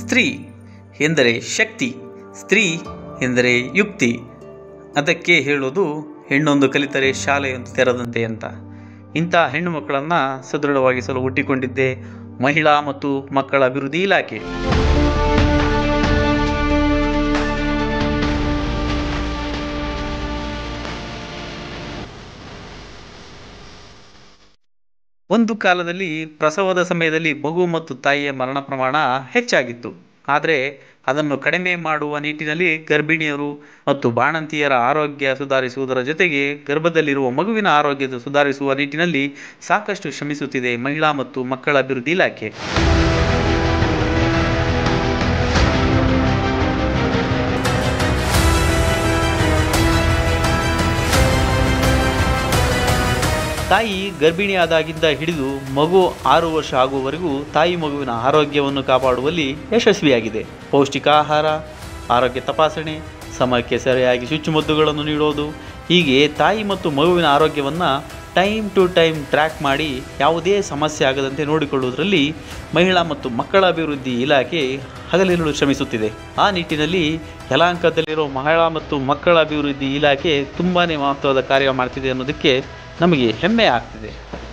ಸ್ತ್ರೀ ಎಂದರೆ ಶಕ್ತಿ ಸ್ತ್ರೀ ಎಂದರೆ ಯುಕ್ತಿ ಅದಕ್ಕೆ ಹೇಳೋದು ಹೆಣ್ಣೊಂದು ಕಲಿತರೆ ಶಾಲೆಯೊಂದು ತೆರೆದಂತೆ ಅಂತ ಇಂಥ ಹೆಣ್ಣು ಮಕ್ಕಳನ್ನು ಸದೃಢವಾಗಿಸಲು ಹುಟ್ಟಿಕೊಂಡಿದ್ದೇ ಮಹಿಳಾ ಮತ್ತು ಮಕ್ಕಳ ಅಭಿವೃದ್ಧಿ ಇಲಾಖೆ ಒಂದು ಕಾಲದಲ್ಲಿ ಪ್ರಸವದ ಸಮಯದಲ್ಲಿ ಮಗು ಮತ್ತು ತಾಯಿಯ ಮರಣ ಪ್ರಮಾಣ ಹೆಚ್ಚಾಗಿತ್ತು ಆದರೆ ಅದನ್ನು ಕಡಿಮೆ ಮಾಡುವ ನಿಟ್ಟಿನಲ್ಲಿ ಗರ್ಭಿಣಿಯರು ಮತ್ತು ಬಾಣಂತಿಯರ ಆರೋಗ್ಯ ಸುಧಾರಿಸುವುದರ ಜೊತೆಗೆ ಗರ್ಭದಲ್ಲಿರುವ ಮಗುವಿನ ಆರೋಗ್ಯ ಸುಧಾರಿಸುವ ನಿಟ್ಟಿನಲ್ಲಿ ಸಾಕಷ್ಟು ಶ್ರಮಿಸುತ್ತಿದೆ ಮಹಿಳಾ ಮತ್ತು ಮಕ್ಕಳ ಅಭಿವೃದ್ಧಿ ಇಲಾಖೆ ತಾಯಿ ಗರ್ಭಿಣಿಯಾದಾಗಿಂದ ಹಿಡಿದು ಮಗು ಆರು ವರ್ಷ ಆಗುವವರೆಗೂ ತಾಯಿ ಮಗುವಿನ ಆರೋಗ್ಯವನ್ನು ಕಾಪಾಡುವಲ್ಲಿ ಯಶಸ್ವಿಯಾಗಿದೆ ಪೌಷ್ಟಿಕ ಆಹಾರ ಆರೋಗ್ಯ ತಪಾಸಣೆ ಸಮಯಕ್ಕೆ ಸರಿಯಾಗಿ ಚುಚ್ಚುಮದ್ದುಗಳನ್ನು ನೀಡೋದು ಹೀಗೆ ತಾಯಿ ಮತ್ತು ಮಗುವಿನ ಆರೋಗ್ಯವನ್ನು ಟೈಮ್ ಟು ಟೈಮ್ ಟ್ರ್ಯಾಕ್ ಮಾಡಿ ಯಾವುದೇ ಸಮಸ್ಯೆ ಆಗದಂತೆ ನೋಡಿಕೊಳ್ಳುವುದರಲ್ಲಿ ಮಹಿಳಾ ಮತ್ತು ಮಕ್ಕಳ ಅಭಿವೃದ್ಧಿ ಇಲಾಖೆ ಹಗಲಿರುಳು ಶ್ರಮಿಸುತ್ತಿದೆ ಆ ನಿಟ್ಟಿನಲ್ಲಿ ಯಲಾಂಕದಲ್ಲಿರೋ ಮಹಿಳಾ ಮತ್ತು ಮಕ್ಕಳ ಅಭಿವೃದ್ಧಿ ಇಲಾಖೆ ತುಂಬಾ ಮಹತ್ವದ ಕಾರ್ಯ ಮಾಡ್ತಿದೆ ಅನ್ನೋದಕ್ಕೆ ನಮಗೆ ಹೆಮ್ಮೆ ಆಗ್ತಿದೆ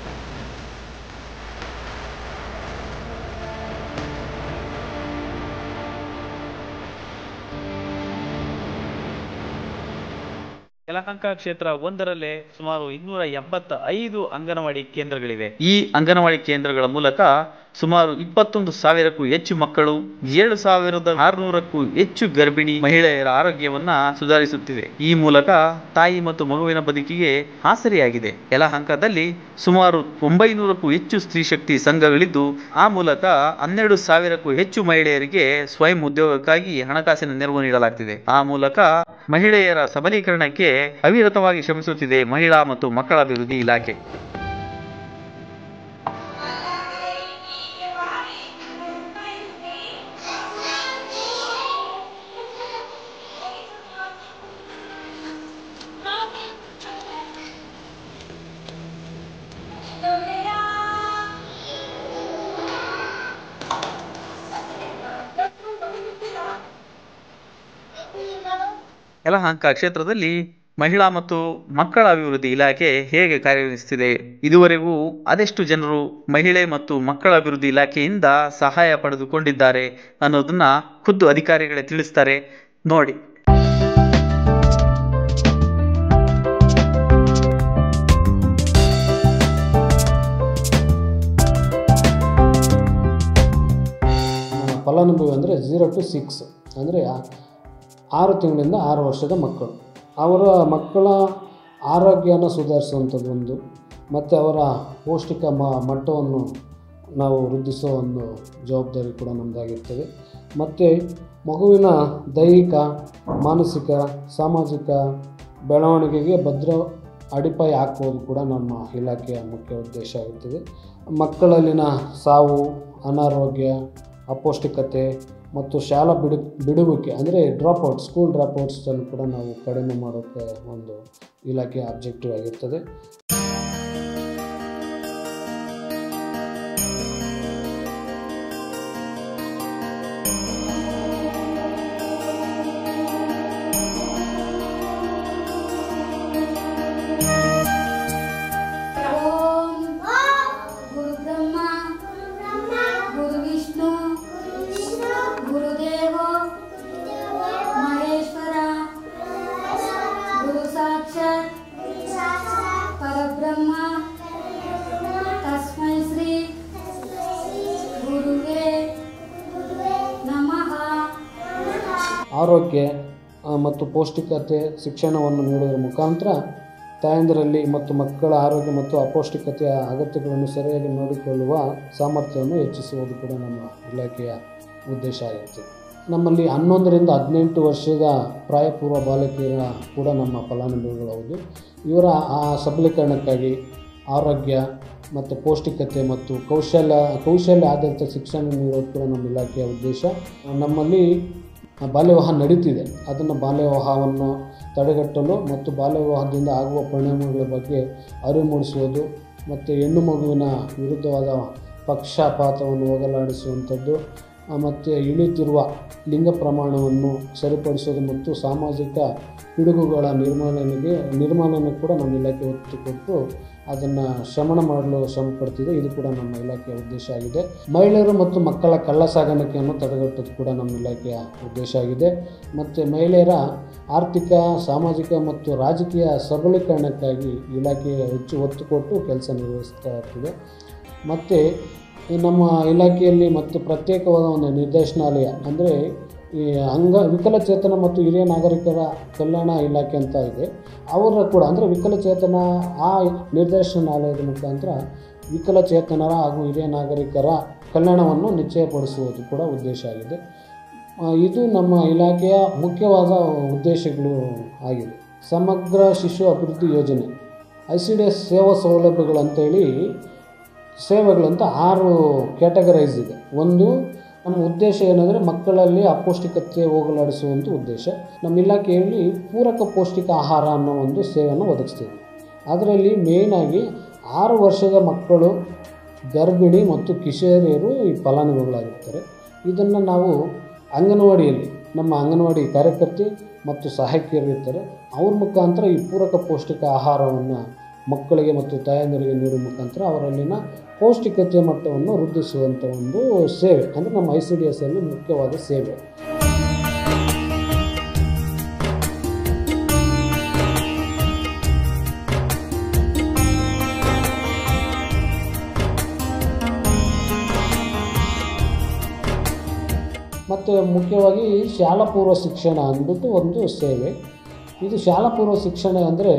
ಯಲಹಂಕ ಕ್ಷೇತ್ರ ಒಂದರಲ್ಲೇ ಸುಮಾರು ಇನ್ನೂರ ಎಂಬತ್ತ ಐದು ಅಂಗನವಾಡಿ ಕೇಂದ್ರಗಳಿವೆ ಈ ಅಂಗನವಾಡಿ ಕೇಂದ್ರಗಳ ಮೂಲಕ ಸುಮಾರು ಇಪ್ಪತ್ತೊಂದು ಸಾವಿರಕ್ಕೂ ಹೆಚ್ಚು ಮಕ್ಕಳು ಏಳು ಸಾವಿರದ ಆರುನೂರಕ್ಕೂ ಹೆಚ್ಚು ಗರ್ಭಿಣಿ ಮಹಿಳೆಯರ ಆರೋಗ್ಯವನ್ನ ಸುಧಾರಿಸುತ್ತಿವೆ ಈ ಮೂಲಕ ತಾಯಿ ಮತ್ತು ಮಗುವಿನ ಬದುಕಿಗೆ ಆಸರಿಯಾಗಿದೆ ಯಲಹಂಕದಲ್ಲಿ ಸುಮಾರು ಒಂಬೈನೂರಕ್ಕೂ ಹೆಚ್ಚು ಸ್ತ್ರೀ ಶಕ್ತಿ ಸಂಘಗಳಿದ್ದು ಆ ಮೂಲಕ ಹನ್ನೆರಡು ಸಾವಿರಕ್ಕೂ ಹೆಚ್ಚು ಮಹಿಳೆಯರಿಗೆ ಸ್ವಯಂ ಉದ್ಯೋಗಕ್ಕಾಗಿ ಹಣಕಾಸಿನ ನೆರವು ನೀಡಲಾಗ್ತಿದೆ ಆ ಮೂಲಕ ಮಹಿಳೆಯರ ಸಬಲೀಕರಣಕ್ಕೆ ಅವಿರತವಾಗಿ ಶ್ರಮಿಸುತ್ತಿದೆ ಮಹಿಳಾ ಮತ್ತು ಮಕ್ಕಳ ಅಭಿವೃದ್ಧಿ ಇಲಾಖೆ ಯಲಹಂಕ ಕ್ಷೇತ್ರದಲ್ಲಿ ಮಹಿಳಾ ಮತ್ತು ಮಕ್ಕಳ ಅಭಿವೃದ್ಧಿ ಇಲಾಖೆ ಹೇಗೆ ಕಾರ್ಯನಿರ್ವಹಿಸುತ್ತಿದೆ ಇದುವರೆಗೂ ಅದೆಷ್ಟು ಜನರು ಮಹಿಳೆ ಮತ್ತು ಮಕ್ಕಳ ಅಭಿವೃದ್ಧಿ ಇಲಾಖೆಯಿಂದ ಸಹಾಯ ಪಡೆದುಕೊಂಡಿದ್ದಾರೆ ಅನ್ನೋದನ್ನ ಖುದ್ದು ಅಧಿಕಾರಿಗಳೇ ತಿಳಿಸ್ತಾರೆ ನೋಡಿ ಫಲಾನುಭವಿ ಅಂದರೆ ಝೀರೋ ಟು ಸಿಕ್ಸ್ ಅಂದರೆ ಆರು ತಿಂಗಳಿಂದ ಆರು ವರ್ಷದ ಮಕ್ಕಳು ಅವರ ಮಕ್ಕಳ ಆರೋಗ್ಯನ ಸುಧಾರಿಸುವಂಥದ್ದು ಒಂದು ಮತ್ತು ಅವರ ಪೌಷ್ಟಿಕ ಮ ಮಟ್ಟವನ್ನು ನಾವು ವೃದ್ಧಿಸೋ ಒಂದು ಜವಾಬ್ದಾರಿ ಕೂಡ ನಮ್ಮದಾಗಿರ್ತದೆ ಮತ್ತು ಮಗುವಿನ ದೈಹಿಕ ಮಾನಸಿಕ ಸಾಮಾಜಿಕ ಬೆಳವಣಿಗೆಗೆ ಭದ್ರ ಅಡಿಪಾಯ ಹಾಕುವುದು ಕೂಡ ನಮ್ಮ ಇಲಾಖೆಯ ಮುಖ್ಯ ಉದ್ದೇಶ ಆಗಿರ್ತದೆ ಮಕ್ಕಳಲ್ಲಿನ ಸಾವು ಅನಾರೋಗ್ಯ ಅಪೌಷ್ಟಿಕತೆ ಮತ್ತು ಶಾಲಾ ಬಿಡು ಬಿಡುವಿಕೆ ಅಂದರೆ ಡ್ರಾಪ್ಔಟ್ ಸ್ಕೂಲ್ ಡ್ರಾಪ್ಔಟ್ಸನ್ನು ಕೂಡ ನಾವು ಕಡಿಮೆ ಮಾಡೋಕ್ಕೆ ಒಂದು ಇಲಾಖೆಯ ಅಬ್ಜೆಕ್ಟಿವ್ ಆಗಿರ್ತದೆ ओम गुरु ब्रह्मा गुरु विष्णु गुरुदेव महेश्वर गुरु साक्षात् परब्रह्म तस्मै श्री गुरुवे नमः ಆರೋಗ್ಯ ಆ, ಮತ್ತು ಪೌಷ್ಟಿಕತೆ ಶಿಕ್ಷಣವನ್ನು ನೀಡುವುದರ ಮುಖಾಂತರ ತಾಯಂದಿರಲ್ಲಿ ಮತ್ತು ಮಕ್ಕಳ ಆರೋಗ್ಯ ಮತ್ತು ಅಪೌಷ್ಟಿಕತೆಯ ಅಗತ್ಯಗಳನ್ನು ಸರಿಯಾಗಿ ನೋಡಿಕೊಳ್ಳುವ ಸಾಮರ್ಥ್ಯವನ್ನು ಹೆಚ್ಚಿಸುವುದು ಕೂಡ ನಮ್ಮ ಇಲಾಖೆಯ ಉದ್ದೇಶ ಆಗಿರ್ತದೆ ನಮ್ಮಲ್ಲಿ ಹನ್ನೊಂದರಿಂದ ಹದಿನೆಂಟು ವರ್ಷದ ಪ್ರಾಯಪೂರ್ವ ಬಾಲಕಿಯರ ಕೂಡ ನಮ್ಮ ಫಲಾನುಭವಿಗಳು ಹೌದು ಇವರ ಆ ಸಬಲೀಕರಣಕ್ಕಾಗಿ ಆರೋಗ್ಯ ಮತ್ತು ಪೌಷ್ಟಿಕತೆ ಮತ್ತು ಕೌಶಲ್ಯ ಕೌಶಲ್ಯ ಆಧಾರಿತ ಶಿಕ್ಷಣ ನೀಡೋದು ಕೂಡ ನಮ್ಮ ಇಲಾಖೆಯ ಉದ್ದೇಶ ನಮ್ಮಲ್ಲಿ ಬಾಲ್ಯ ವಿವಾಹ ನಡೀತಿದೆ ಅದನ್ನು ಬಾಲ್ಯ ವಿವಾಹವನ್ನು ತಡೆಗಟ್ಟಲು ಮತ್ತು ಬಾಲ್ಯ ವಿವಾಹದಿಂದ ಆಗುವ ಪರಿಣಾಮಗಳ ಬಗ್ಗೆ ಅರಿವು ಮೂಡಿಸುವುದು ಮತ್ತು ಹೆಣ್ಣು ಮಗುವಿನ ವಿರುದ್ಧವಾದ ಪಕ್ಷಪಾತವನ್ನು ಹೋಗಲಾಡಿಸುವಂಥದ್ದು ಮತ್ತು ಇಳಿತಿರುವ ಲಿಂಗ ಪ್ರಮಾಣವನ್ನು ಸರಿಪಡಿಸೋದು ಮತ್ತು ಸಾಮಾಜಿಕ ಪಿಡುಗುಗಳ ನಿರ್ಮೂಲನೆಗೆ ನಿರ್ಮೂಲನೆ ಕೂಡ ನಮ್ಮ ಇಲಾಖೆ ಒತ್ತು ಕೊಟ್ಟು ಅದನ್ನು ಶಮನ ಮಾಡಲು ಶ್ರಮ ಪಡ್ತಿದೆ ಇದು ಕೂಡ ನಮ್ಮ ಇಲಾಖೆಯ ಉದ್ದೇಶ ಆಗಿದೆ ಮಹಿಳೆಯರು ಮತ್ತು ಮಕ್ಕಳ ಕಳ್ಳ ಸಾಗಾಣಿಕೆಯನ್ನು ತಡೆಗಟ್ಟೋದು ಕೂಡ ನಮ್ಮ ಇಲಾಖೆಯ ಉದ್ದೇಶ ಆಗಿದೆ ಮತ್ತು ಮಹಿಳೆಯರ ಆರ್ಥಿಕ ಸಾಮಾಜಿಕ ಮತ್ತು ರಾಜಕೀಯ ಸಬಲೀಕರಣಕ್ಕಾಗಿ ಇಲಾಖೆ ಹೆಚ್ಚು ಒತ್ತು ಕೊಟ್ಟು ಕೆಲಸ ನಿರ್ವಹಿಸ್ತಾ ಇರ್ತದೆ ಮತ್ತು ನಮ್ಮ ಇಲಾಖೆಯಲ್ಲಿ ಮತ್ತು ಪ್ರತ್ಯೇಕವಾದ ಒಂದು ನಿರ್ದೇಶನಾಲಯ ಅಂದರೆ ಈ ಅಂಗ ವಿಕಲಚೇತನ ಮತ್ತು ಹಿರಿಯ ನಾಗರಿಕರ ಕಲ್ಯಾಣ ಇಲಾಖೆ ಅಂತ ಇದೆ ಅವರ ಕೂಡ ಅಂದರೆ ವಿಕಲಚೇತನ ಆ ನಿರ್ದೇಶನಾಲಯದ ಮುಖಾಂತರ ವಿಕಲಚೇತನರ ಹಾಗೂ ಹಿರಿಯ ನಾಗರಿಕರ ಕಲ್ಯಾಣವನ್ನು ನಿಶ್ಚಯಪಡಿಸುವುದು ಕೂಡ ಉದ್ದೇಶ ಆಗಿದೆ ಆ, ಇದು ನಮ್ಮ ಇಲಾಖೆಯ ಮುಖ್ಯವಾದ ಉದ್ದೇಶಗಳು ಆಗಿದೆ ಸಮಗ್ರ ಶಿಶು ಅಭಿವೃದ್ಧಿ ಯೋಜನೆ ಐ ಸಿ ಡಿ ಎಸ್ ಸೇವಾ ಸೌಲಭ್ಯಗಳು ಅಂತೇಳಿ ಸೇವೆಗಳಂತ ಆರು ಕ್ಯಾಟಗರೈಸ್ ಇದೆ ಒಂದು ನಮ್ಮ ಉದ್ದೇಶ ಏನಂದರೆ ಮಕ್ಕಳಲ್ಲಿ ಅಪೌಷ್ಟಿಕತೆ ಹೋಗಲಾಡಿಸುವಂಥ ಉದ್ದೇಶ ನಮ್ಮ ಇಲಾಖೆಯಲ್ಲಿ ಪೂರಕ ಪೌಷ್ಟಿಕ ಆಹಾರ ಅನ್ನೋ ಒಂದು ಸೇವೆಯನ್ನು ಒದಗಿಸ್ತೀವಿ ಅದರಲ್ಲಿ ಮೇಯ್ನಾಗಿ ಆರು ವರ್ಷದ ಮಕ್ಕಳು ಗರ್ಭಿಣಿ ಮತ್ತು ಕಿಶೋರಿಯರು ಈ ಫಲಾನುಭವಿಗಳಾಗಿರ್ತಾರೆ ಇದನ್ನು ನಾವು ಅಂಗನವಾಡಿಯಲ್ಲಿ ನಮ್ಮ ಅಂಗನವಾಡಿ ಕಾರ್ಯಕರ್ತೆ ಮತ್ತು ಸಹಾಯಕಿಯರು ಇರ್ತಾರೆ ಅವ್ರ ಮುಖಾಂತರ ಈ ಪೂರಕ ಪೌಷ್ಟಿಕ ಆಹಾರವನ್ನು ಮಕ್ಕಳಿಗೆ ಮತ್ತು ತಾಯಂದಿರಿಗೆ ನೀಡುವ ಮುಖಾಂತರ ಅವರಲ್ಲಿನ ಪೌಷ್ಟಿಕತೆ ಮಟ್ಟವನ್ನು ವೃದ್ಧಿಸುವಂಥ ಒಂದು ಸೇವೆ ಅಂದರೆ ನಮ್ಮ ಐ ಸಿ ಡಿ ಎಸ್ ಅಲ್ಲಿ ಮುಖ್ಯವಾದ ಸೇವೆ ಮತ್ತು ಮುಖ್ಯವಾಗಿ ಶಾಲಾ ಪೂರ್ವ ಶಿಕ್ಷಣ ಅಂದ್ಬಿಟ್ಟು ಒಂದು ಸೇವೆ ಇದು ಶಾಲಾ ಪೂರ್ವ ಶಿಕ್ಷಣ ಅಂದರೆ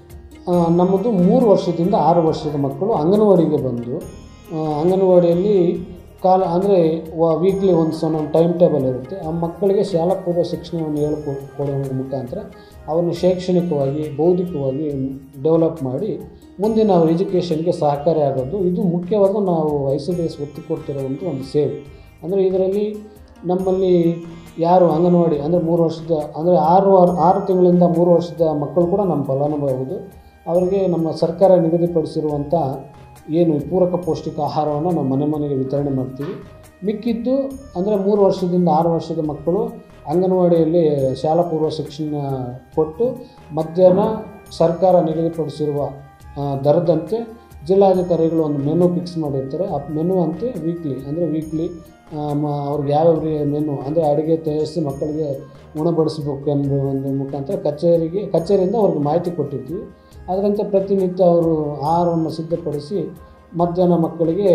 ನಮ್ಮದು ಮೂರು ವರ್ಷದಿಂದ ಆರು ವರ್ಷದ ಮಕ್ಕಳು ಅಂಗನವಾಡಿಗೆ ಬಂದು ಆ, ಅಂಗನವಾಡಿಯಲ್ಲಿ ಕಾಲ ಅಂದರೆ ವೀಕ್ಲಿ ಒಂದು ಒಂದೊಂದು ಟೈಮ್ ಟೇಬಲ್ ಇರುತ್ತೆ ಆ ಮಕ್ಕಳಿಗೆ ಶಾಲಾ ಪೂರ್ವ ಶಿಕ್ಷಣವನ್ನು ಹೇಳ್ಕೊಡೋ ಮುಖಾಂತರ ಅವರನ್ನು ಶೈಕ್ಷಣಿಕವಾಗಿ ಬೌದ್ಧಿಕವಾಗಿ ಡೆವಲಪ್ ಮಾಡಿ ಮುಂದಿನ ಅವ್ರ ಎಜುಕೇಷನ್ಗೆ ಸಹಕಾರಿ ಆಗೋದು ಇದು ಮುಖ್ಯವಾದ ನಾವು ಐ ಸಿ ಡಿ ಎಸ್ ಒತ್ತು ಕೊಡ್ತಿರುವಂಥ ಒಂದು ಸೇವೆ ಅಂದರೆ ಇದರಲ್ಲಿ ನಮ್ಮಲ್ಲಿ ಯಾರು ಅಂಗನವಾಡಿ ಅಂದರೆ ಮೂರು ವರ್ಷದ ಅಂದರೆ ಆರು ವಾರ- ಆರು ತಿಂಗಳಿಂದ ಮೂರು ವರ್ಷದ ಮಕ್ಕಳು ಕೂಡ ನಮ್ಮ ಫಲಾನುಭವಿಗಳು ಅವರಿಗೆ ನಮ್ಮ ಸರ್ಕಾರ ನಿಗದಿಪಡಿಸಿರುವಂಥ ಏನು ಈ ಪೂರಕ ಪೌಷ್ಟಿಕ ಆಹಾರವನ್ನು ನಾವು ಮನೆ ಮನೆಗೆ ವಿತರಣೆ ಮಾಡ್ತೀವಿ ಮಿಕ್ಕಿದ್ದು ಅಂದರೆ ಮೂರು ವರ್ಷದಿಂದ ಆರು ವರ್ಷದ ಮಕ್ಕಳು ಅಂಗನವಾಡಿಯಲ್ಲಿ ಶಾಲಾ ಪೂರ್ವ ಶಿಕ್ಷಣ ಕೊಟ್ಟು ಮಧ್ಯಾಹ್ನ ಸರ್ಕಾರ ನಿಗದಿಪಡಿಸಿರುವ ಆ, ದರದಂತೆ ಜಿಲ್ಲಾಧಿಕಾರಿಗಳು ಒಂದು ಮೆನು ಫಿಕ್ಸ್ ಮಾಡಿರ್ತಾರೆ ಆ ಮೆನು ಅಂತೆ ವೀಕ್ಲಿ ಅಂದರೆ ವೀಕ್ಲಿ ಅವ್ರಿಗೆ ಯಾವ್ಯಾವ ರೀ ಮೆನು ಅಂದರೆ ಅಡುಗೆ ತಯಾರಿಸಿ ಮಕ್ಕಳಿಗೆ ಉಣಬಡಿಸ್ಬೇಕು ಅನ್ನೋ ಒಂದು ಮುಖಾಂತರ ಕಚೇರಿಗೆ ಕಚೇರಿಯಿಂದ ಅವ್ರಿಗೆ ಮಾಹಿತಿ ಕೊಟ್ಟಿರ್ತೀವಿ ಅದರಂತೆ ಪ್ರತಿನಿತ್ಯ ಅವರು ಆಹಾರವನ್ನು ಸಿದ್ಧಪಡಿಸಿ ಮಧ್ಯಾಹ್ನ ಮಕ್ಕಳಿಗೆ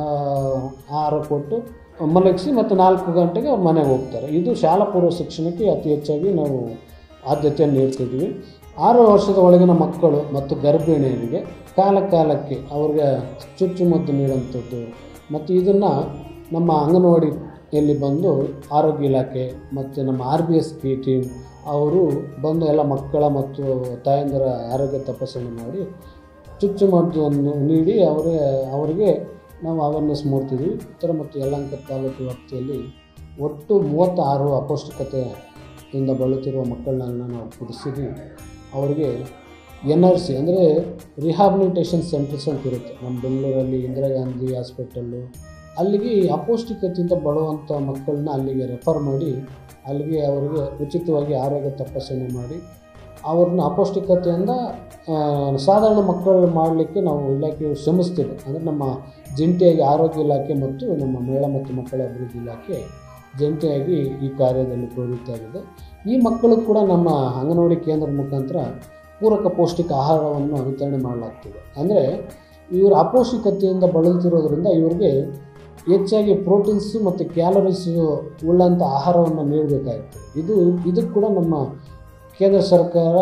ಮ- ಆಹಾರ ಕೊಟ್ಟು ಮಲಗಿಸಿ ಮತ್ತು ನಾಲ್ಕು ಗಂಟೆಗೆ ಅವ್ರು ಮನೆಗೆ ಹೋಗ್ತಾರೆ ಇದು ಶಾಲಾ ಪೂರ್ವ ಶಿಕ್ಷಣಕ್ಕೆ ಅತಿ ಹೆಚ್ಚಾಗಿ ನಾವು ಆದ್ಯತೆಯನ್ನು ನೀಡ್ತಿದ್ವಿ ಆರು ವರ್ಷದ ಒಳಗಿನ ಮಕ್ಕಳು ಮತ್ತು ಗರ್ಭಿಣಿಯರಿಗೆ ಕಾಲ ಕಾಲಕ್ಕೆ ಅವ್ರಿಗೆ ಚುಚ್ಚುಮದ್ದು ನೀಡುವಂಥದ್ದು ಮತ್ತು ಇದನ್ನು ನಮ್ಮ ಅಂಗನವಾಡಿಯಲ್ಲಿ ಬಂದು ಆರೋಗ್ಯ ಇಲಾಖೆ ಮತ್ತು ನಮ್ಮ R B S P team ಅವರು ಬಂದು ಎಲ್ಲ ಮಕ್ಕಳ ಮತ್ತು ತಾಯಂದಿರ ಆರೋಗ್ಯ ತಪಾಸಣೆ ಮಾಡಿ ಚುಚ್ಚುಮದ್ದನ್ನು ನೀಡಿ ಅವರೇ ಅವರಿಗೆ ನಾವು ಅವೇರ್ನೆಸ್ ಮೂಡ್ತಿದ್ವಿ ಉತ್ತರ ಮತ್ತು ಯಲಹಂಕ ತಾಲೂಕು ವ್ಯಾಪ್ತಿಯಲ್ಲಿ ಒಟ್ಟು ಮೂವತ್ತಾರು ಅಪೌಷ್ಟಿಕತೆಯಿಂದ ಬಳಲುತ್ತಿರುವ ಮಕ್ಕಳನ್ನ ನಾವು ಕುಡಿಸಿದ್ವಿ ಅವರಿಗೆ ಎನ್ ಆರ್ ಸಿ ಅಂದರೆ ರಿಹಾಬಿಲಿಟೇಷನ್ ಸೆಂಟರ್ಸ್ ಅಂತ ಇರುತ್ತೆ ನಮ್ಮ ಬೆಂಗಳೂರಲ್ಲಿ ಇಂದಿರಾ ಗಾಂಧಿ ಹಾಸ್ಪಿಟಲ್ಲು ಅಲ್ಲಿಗೆ ಈ ಅಪೌಷ್ಟಿಕತೆಯಿಂದ ಬರುವಂಥ ಮಕ್ಕಳನ್ನ ಅಲ್ಲಿಗೆ ರೆಫರ್ ಮಾಡಿ ಅಲ್ಲಿಗೆ ಅವರಿಗೆ ಉಚಿತವಾಗಿ ಆರೋಗ್ಯ ತಪಾಸಣೆ ಮಾಡಿ ಅವ್ರನ್ನ ಅಪೌಷ್ಟಿಕತೆಯಿಂದ ಆ, ಸಾಧಾರಣ ಮಕ್ಕಳು ಮಾಡಲಿಕ್ಕೆ ನಾವು ಇಲಾಖೆ ಶ್ರಮಿಸ್ತಿದೆ ಅಂದರೆ ನಮ್ಮ ಜಂಟಿಯಾಗಿ ಆರೋಗ್ಯ ಇಲಾಖೆ ಮತ್ತು ನಮ್ಮ ಮಹಿಳಾ ಮತ್ತು ಮಕ್ಕಳ ಅಭಿವೃದ್ಧಿ ಇಲಾಖೆ ಜಂಟಿಯಾಗಿ ಈ ಕಾರ್ಯದಲ್ಲಿ ಪ್ರವೃತ್ತಿಯಾಗಿದೆ ಈ ಮಕ್ಕಳು ಕೂಡ ನಮ್ಮ ಅಂಗನವಾಡಿ ಕೇಂದ್ರದ ಮುಖಾಂತರ ಪೂರಕ ಪೌಷ್ಟಿಕ ಆಹಾರವನ್ನು ವಿತರಣೆ ಮಾಡಲಾಗ್ತಿದೆ ಅಂದರೆ ಇವರು ಅಪೌಷ್ಟಿಕತೆಯಿಂದ ಬಳಲ್ತಿರೋದ್ರಿಂದ ಇವರಿಗೆ ಹೆಚ್ಚಾಗಿ ಪ್ರೋಟೀನ್ಸು ಮತ್ತು ಕ್ಯಾಲರೀಸು ಉಳ್ಳಂಥ ಆಹಾರವನ್ನು ನೀಡಬೇಕಾಗಿತ್ತು ಇದು ಇದಕ್ಕೆ ಕೂಡ ನಮ್ಮ ಕೇಂದ್ರ ಸರ್ಕಾರ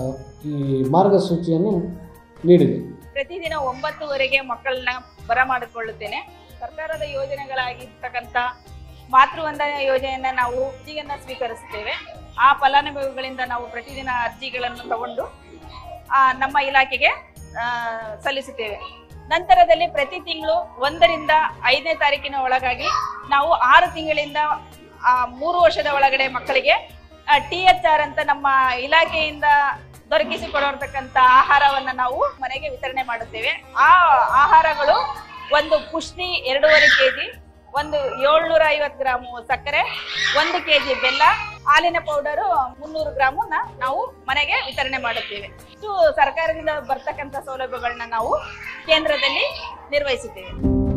ಈ ಮಾರ್ಗಸೂಚಿಯನ್ನು ನೀಡಿದೆ ಪ್ರತಿದಿನ ಒಂಬತ್ತುವರೆಗೆ ಮಕ್ಕಳನ್ನ ಬರಮಾಡಿಕೊಳ್ಳುತ್ತೇನೆ ಸರ್ಕಾರದ ಯೋಜನೆಗಳಾಗಿರ್ತಕ್ಕಂಥ ಮಾತೃವಂದನ ಯೋಜನೆಯನ್ನ ನಾವು ಅರ್ಜಿಯನ್ನ ಸ್ವೀಕರಿಸುತ್ತೇವೆ ಆ ಫಲಾನುಭವಿಗಳಿಂದ ನಾವು ಪ್ರತಿದಿನ ಅರ್ಜಿಗಳನ್ನು ತಗೊಂಡು ಆ, ನಮ್ಮ ಇಲಾಖೆಗೆ ಆ, ಸಲ್ಲಿಸುತ್ತೇವೆ ನಂತರದಲ್ಲಿ ಪ್ರತಿ ತಿಂಗಳು ಒಂದರಿಂದ ಐದನೇ ತಾರೀಕಿನ ಒಳಗಾಗಿ ನಾವು ಆರು ತಿಂಗಳಿಂದ ಆ, ಮೂರು ವರ್ಷದ ಒಳಗಡೆ ಮಕ್ಕಳಿಗೆ ಟಿ ಎಚ್ ಆರ್ ಅಂತ ನಮ್ಮ ಇಲಾಖೆಯಿಂದ ದೊರಕಿಸಿಕೊಡಿರ್ತಕ್ಕಂಥ ಆಹಾರವನ್ನ ನಾವು ಮನೆಗೆ ವಿತರಣೆ ಮಾಡುತ್ತೇವೆ ಆ ಆಹಾರಗಳು ಒಂದು ಪುಷ್ಟಿ ಎರಡೂವರೆ ಕೆಜಿ ಒಂದು ಏಳ್ನೂರ ಐವತ್ತು ಗ್ರಾಮು ಸಕ್ಕರೆ ಒಂದು ಕೆಜಿ ಬೆಲ್ಲ ಹಾಲಿನ ಪೌಡರು ಮುನ್ನೂರು ಗ್ರಾಮನ್ನ ನಾವು ಮನೆಗೆ ವಿತರಣೆ ಮಾಡುತ್ತೇವೆ ಇಷ್ಟು ಸರ್ಕಾರದಿಂದ ಬರ್ತಕ್ಕಂಥ ಸೌಲಭ್ಯಗಳನ್ನ ನಾವು ಕೇಂದ್ರದಲ್ಲಿ ನಿರ್ವಹಿಸುತ್ತೇವೆ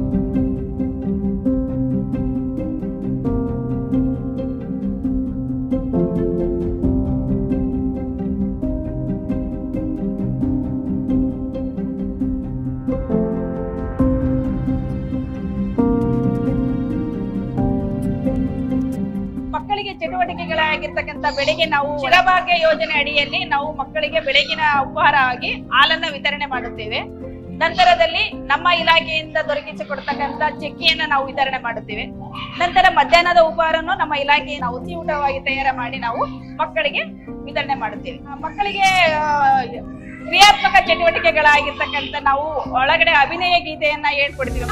ಮಕ್ಕಳಿಗೆ ಚಟುವಟಿಕೆಗಳಾಗಿರ್ತಕ್ಕಂಥ ಬೆಳಿಗ್ಗೆ ನಾವು ಶಿರಭಾಗ್ಯ ಯೋಜನೆ ಅಡಿಯಲ್ಲಿ ನಾವು ಮಕ್ಕಳಿಗೆ ಬೆಳಗಿನ ಉಪಹಾರ ಆಗಿ ಹಾಲನ್ನ ವಿತರಣೆ ಮಾಡುತ್ತೇವೆ ನಂತರದಲ್ಲಿ ನಮ್ಮ ಇಲಾಖೆಯಿಂದ ದೊರಕಿಸಿಕೊಡ್ತಕ್ಕಂಥ ಚಕ್ಕಿಯನ್ನ ನಾವು ವಿತರಣೆ ಮಾಡುತ್ತೇವೆ ನಂತರ ಮಧ್ಯಾಹ್ನದ ಉಪಹಾರವನ್ನು ನಮ್ಮ ಇಲಾಖೆ ನಾವು ಉಸಿ ಊಟವಾಗಿ ತಯಾರು ಮಾಡಿ ನಾವು ಮಕ್ಕಳಿಗೆ ವಿತರಣೆ ಮಾಡುತ್ತೇವೆ ಆ, ಮಕ್ಕಳಿಗೆ ಆ, ಕ್ರಿಯಾತ್ಮಕ ಚಟುವಟಿಕೆಗಳಾಗಿರ್ತಕ್ಕಂಥ ನಾವು ಒಳಗಡೆ ಅಭಿನಯ ಗೀತೆಯನ್ನ ಹೇಳ್ಕೊಡ್ತೀವಿ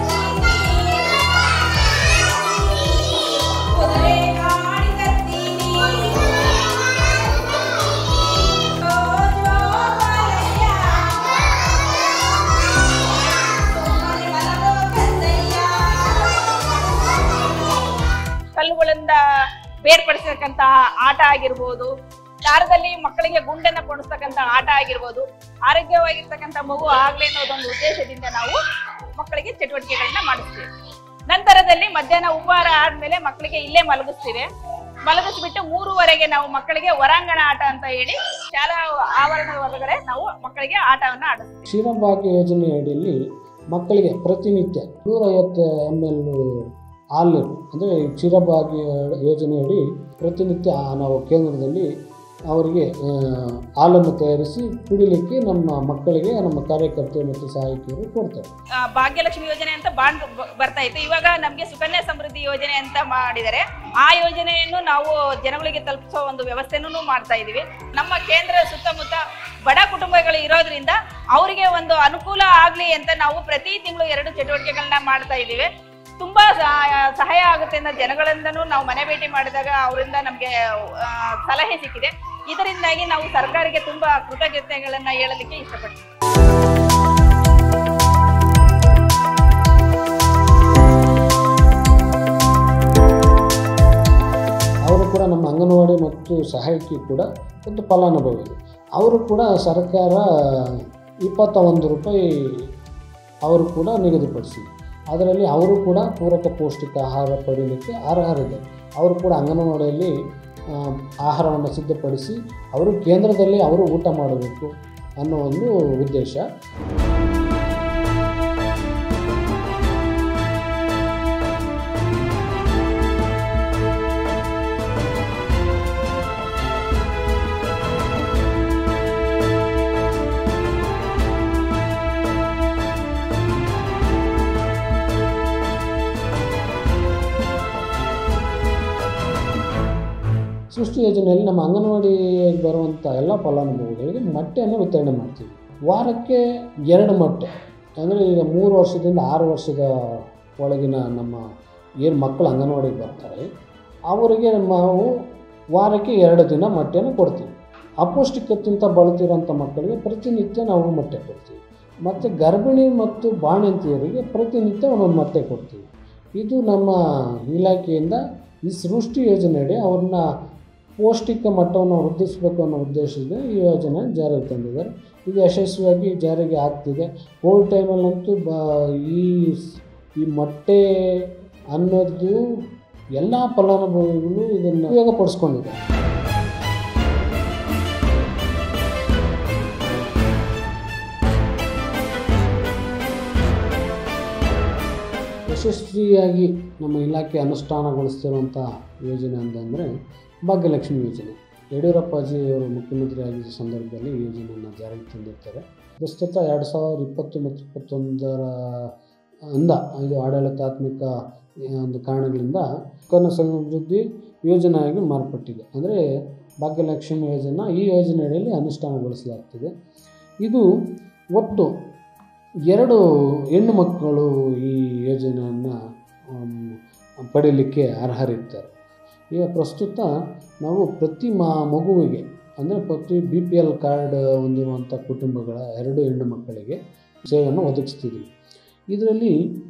ಕಲ್ಲುಗಳಿಂದ ಬೇರ್ಪಡಿಸತಕ್ಕಂತಹ ಆಟ ಆಗಿರ್ಬೋದು ದಾರದಲ್ಲಿ ಮಕ್ಕಳಿಗೆ ಗುಂಡನ್ನ ಕೊಡಿಸ್ತಕ್ಕಂಥ ಆಟ ಆಗಿರ್ಬೋದು ಆರೋಗ್ಯವಾಗಿರ್ತಕ್ಕಂಥ ಮಗು ಆಗ್ಲೇ ಅನ್ನೋದೊಂದು ಉದ್ದೇಶದಿಂದ ನಾವು ಮಕ್ಕಳಿಗೆ ಚಟುವಟಿಕೆಗಳನ್ನ ಮಾಡಿಸ್ತೀವಿ ನಂತರದಲ್ಲಿ ಮಧ್ಯಾಹ್ನ ಉಪಹಾರ ಆದ್ಮೇಲೆ ಮಕ್ಕಳಿಗೆ ಇಲ್ಲೇ ಮಲಗಿಸ್ತೀವಿ ಮಲಗಿಸ್ಬಿಟ್ಟು ಮೂರುವರೆಗೆ ನಾವು ಮಕ್ಕಳಿಗೆ ಹೊರಾಂಗಣ ಆಟ ಅಂತ ಹೇಳಿ ಶಾಲಾ ಆವರಣದ ಹೊರಗಡೆ ನಾವು ಮಕ್ಕಳಿಗೆ ಆಟವನ್ನ ಆಡಿಸ್ತೀವಿ ಕ್ಷೀರಭಾಗ್ಯ ಯೋಜನೆ ಅಡಿಯಲ್ಲಿ ಮಕ್ಕಳಿಗೆ ಪ್ರತಿನಿತ್ಯ ನೂರೈವತ್ತು ಎಮ್ ಎಲ್ ಹಾಲು ಅಂದರೆ ಕ್ಷೀರಭಾಗ್ಯ ಯೋಜನೆಯಡಿ ಪ್ರತಿನಿತ್ಯ ನಾವು ಕೇಂದ್ರದಲ್ಲಿ ಅವರಿಗೆ ಆ, ಹಾಲನ್ನು ತಯಾರಿಸಿ ಕುಡಿಲಿಕ್ಕೆ ನಮ್ಮ ಮಕ್ಕಳಿಗೆ ನಮ್ಮ ಕಾರ್ಯಕರ್ತರು ಮತ್ತು ಸಹಾಯಕಿಯರು ಕೊಡ್ತಾರೆ ಆ, ಭಾಗ್ಯಲಕ್ಷ್ಮಿ ಯೋಜನೆ ಅಂತ ಬಾಂಡ್ ಬ- ಬರ್ತಾ ಇತ್ತು ಇವಾಗ ನಮ್ಗೆ ಸುಕನ್ಯಾ ಸಮೃದ್ಧಿ ಯೋಜನೆ ಅಂತ ಮಾಡಿದ್ದಾರೆ ಆ ಯೋಜನೆಯನ್ನು ನಾವು ಜನಗಳಿಗೆ ತಲುಪಿಸೋ ಒಂದು ವ್ಯವಸ್ಥೆನೂ ಮಾಡ್ತಾ ಇದೀವಿ ನಮ್ಮ ಕೇಂದ್ರ ಸುತ್ತಮುತ್ತ ಬಡ ಕುಟುಂಬಗಳು ಇರೋದ್ರಿಂದ ಅವರಿಗೆ ಒಂದು ಅನುಕೂಲ ಆಗ್ಲಿ ಅಂತ ನಾವು ಪ್ರತಿ ತಿಂಗಳು ಎರಡು ಚಟುವಟಿಕೆಗಳನ್ನ ಮಾಡ್ತಾ ಇದ್ದೀವಿ ತುಂಬಾ ಸಹಾಯ ಸಹಾಯ ಆಗುತ್ತೆ ಅಂತ ಜನಗಳಿಂದನೂ ನಾವು ಮನೆ ಭೇಟಿ ಮಾಡಿದಾಗ ಅವರಿಂದ ನಮಗೆ ಸಲಹೆ ಸಿಕ್ಕಿದೆ ಇದರಿಂದಾಗಿ ನಾವು ಸರ್ಕಾರಕ್ಕೆ ತುಂಬಾ ಕೃತಜ್ಞತೆಗಳನ್ನ ಹೇಳಲಿಕ್ಕೆ ಇಷ್ಟಪಡ್ತೀವಿ ಅವರು ಕೂಡ ನಮ್ಮ ಅಂಗನವಾಡಿ ಮತ್ತು ಸಹಾಯಕಿ ಕೂಡ ಒಂದು ಫಲಾನುಭವಿ ಅವರು ಕೂಡ ಸರ್ಕಾರ ಇಪ್ಪತ್ತ ಒಂದು ರೂಪಾಯಿ ಅವರು ಕೂಡ ನಿಗದಿಪಡಿಸಿ ಅದರಲ್ಲಿ ಅವರು ಕೂಡ ಪೂರಕ ಪೌಷ್ಟಿಕ ಆಹಾರ ಪಡೀಲಿಕ್ಕೆ ಅರ್ಹರಿದ್ದಾರೆ ಅವರು ಕೂಡ ಅಂಗನವಾಡಿಯಲ್ಲಿ ಆ, ಆಹಾರವನ್ನು ಸಿದ್ಧಪಡಿಸಿ ಅವರು ಕೇಂದ್ರದಲ್ಲಿ ಅವರು ಊಟ ಮಾಡಬೇಕು ಅನ್ನೋ ಒಂದು ಉದ್ದೇಶ ಸೃಷ್ಟಿ ಯೋಜನೆಯಲ್ಲಿ ನಮ್ಮ ಅಂಗನವಾಡಿಯಲ್ಲಿ ಬರುವಂಥ ಎಲ್ಲ ಫಲಾನುಭವಿಗಳಿಗೆ ಮೊಟ್ಟೆಯನ್ನು ವಿತರಣೆ ಮಾಡ್ತೀವಿ ವಾರಕ್ಕೆ ಎರಡು ಮೊಟ್ಟೆ ಅಂದರೆ ಈಗ ಮೂರು ವರ್ಷದಿಂದ ಆರು ವರ್ಷದ ಒಳಗಿನ ನಮ್ಮ ಏನು ಮಕ್ಕಳು ಅಂಗನವಾಡಿಗೆ ಬರ್ತಾರೆ ಅವರಿಗೆ ನಾವು ವಾರಕ್ಕೆ ಎರಡು ದಿನ ಮೊಟ್ಟೆಯನ್ನು ಕೊಡ್ತೀವಿ ಅಪೌಷ್ಟಿಕತೆಯಿಂದ ಬಳಲ್ತಿರೋಂಥ ಮಕ್ಕಳಿಗೆ ಪ್ರತಿನಿತ್ಯ ನಾವು ಮೊಟ್ಟೆ ಕೊಡ್ತೀವಿ ಮತ್ತು ಗರ್ಭಿಣಿ ಮತ್ತು ಬಾಣಂತಿಯರಿಗೆ ಪ್ರತಿನಿತ್ಯ ಒಂದೊಂದು ಮೊಟ್ಟೆ ಕೊಡ್ತೀವಿ ಇದು ನಮ್ಮ ಇಲಾಖೆಯಿಂದ ಈ ಸೃಷ್ಟಿ ಯೋಜನೆಯಡಿ ಅವ್ರನ್ನ ಪೌಷ್ಟಿಕ ಮಟ್ಟವನ್ನು ವೃದ್ಧಿಸಬೇಕು ಅನ್ನೋ ಉದ್ದೇಶದಿಂದ ಈ ಯೋಜನೆ ಜಾರಿಗೆ ತಂದಿದ್ದಾರೆ ಇದು ಯಶಸ್ವಿಯಾಗಿ ಜಾರಿಗೆ ಆಗ್ತಿದೆ ಕೋವಿಡ್ ಟೈಮಲ್ಲಂತೂ ಬ ಈ ಸ್- ಈ ಮೊಟ್ಟೆ ಅನ್ನೋದು ಎಲ್ಲ ಫಲಾನುಭವಿಗಳು ಇದನ್ನು ಉಪಯೋಗಪಡಿಸ್ಕೊಂಡಿದ್ದಾರೆ ಯಶಸ್ವಿಯಾಗಿ ನಮ್ಮ ಇಲಾಖೆ ಅನುಷ್ಠಾನಗೊಳಿಸ್ತಿರುವಂಥ ಯೋಜನೆ ಅಂತಂದರೆ ಭಾಗ್ಯಲಕ್ಷ್ಮಿ ಯೋಜನೆ ಯಡಿಯೂರಪ್ಪಾಜಿಯವರು ಮುಖ್ಯಮಂತ್ರಿ ಆಗಿದ್ದ ಸಂದರ್ಭದಲ್ಲಿ ಈ ಯೋಜನೆಯನ್ನು ಜಾರಿಗೆ ತಂದಿರ್ತಾರೆ ಪ್ರಸ್ತುತ ಎರಡು ಸಾವಿರದ ಇಪ್ಪತ್ತು ಮತ್ತು ಇಪ್ಪತ್ತೊಂದರ ಅಂದ ಇದು ಆಡಳಿತಾತ್ಮಕ ಆ, ಒಂದು ಕಾರಣಗಳಿಂದ ಕನ್ನ ಸಮೃದ್ಧಿ ಯೋಜನೆಯಾಗಿ ಮಾರ್ಪಟ್ಟಿದೆ ಅಂದರೆ ಭಾಗ್ಯಲಕ್ಷ್ಮಿ ಯೋಜನೆ ಈ ಯೋಜನೆಯಲ್ಲಿ ಅನುಷ್ಠಾನಗೊಳಿಸಲಾಗ್ತಿದೆ ಇದು ಒಟ್ಟು ಎರಡು ಹೆಣ್ಣು ಮಕ್ಕಳು ಈ ಯೋಜನೆಯನ್ನು ಪಡೀಲಿಕ್ಕೆ ಅರ್ಹರಿರ್ತಾರೆ ಈಗ ಪ್ರಸ್ತುತ ನಾವು ಪ್ರತಿ ಮಾ ಮಗುವಿಗೆ ಅಂದರೆ ಪ್ರತಿ ಬಿ ಪಿ ಎಲ್ ಕಾರ್ಡ್ ಹೊಂದಿರುವಂಥ ಕುಟುಂಬಗಳ ಎರಡು ಹೆಣ್ಣು ಮಕ್ಕಳಿಗೆ ಸೇವೆಯನ್ನು ಒದಗಿಸ್ತಿದ್ದೀವಿ ಇದರಲ್ಲಿ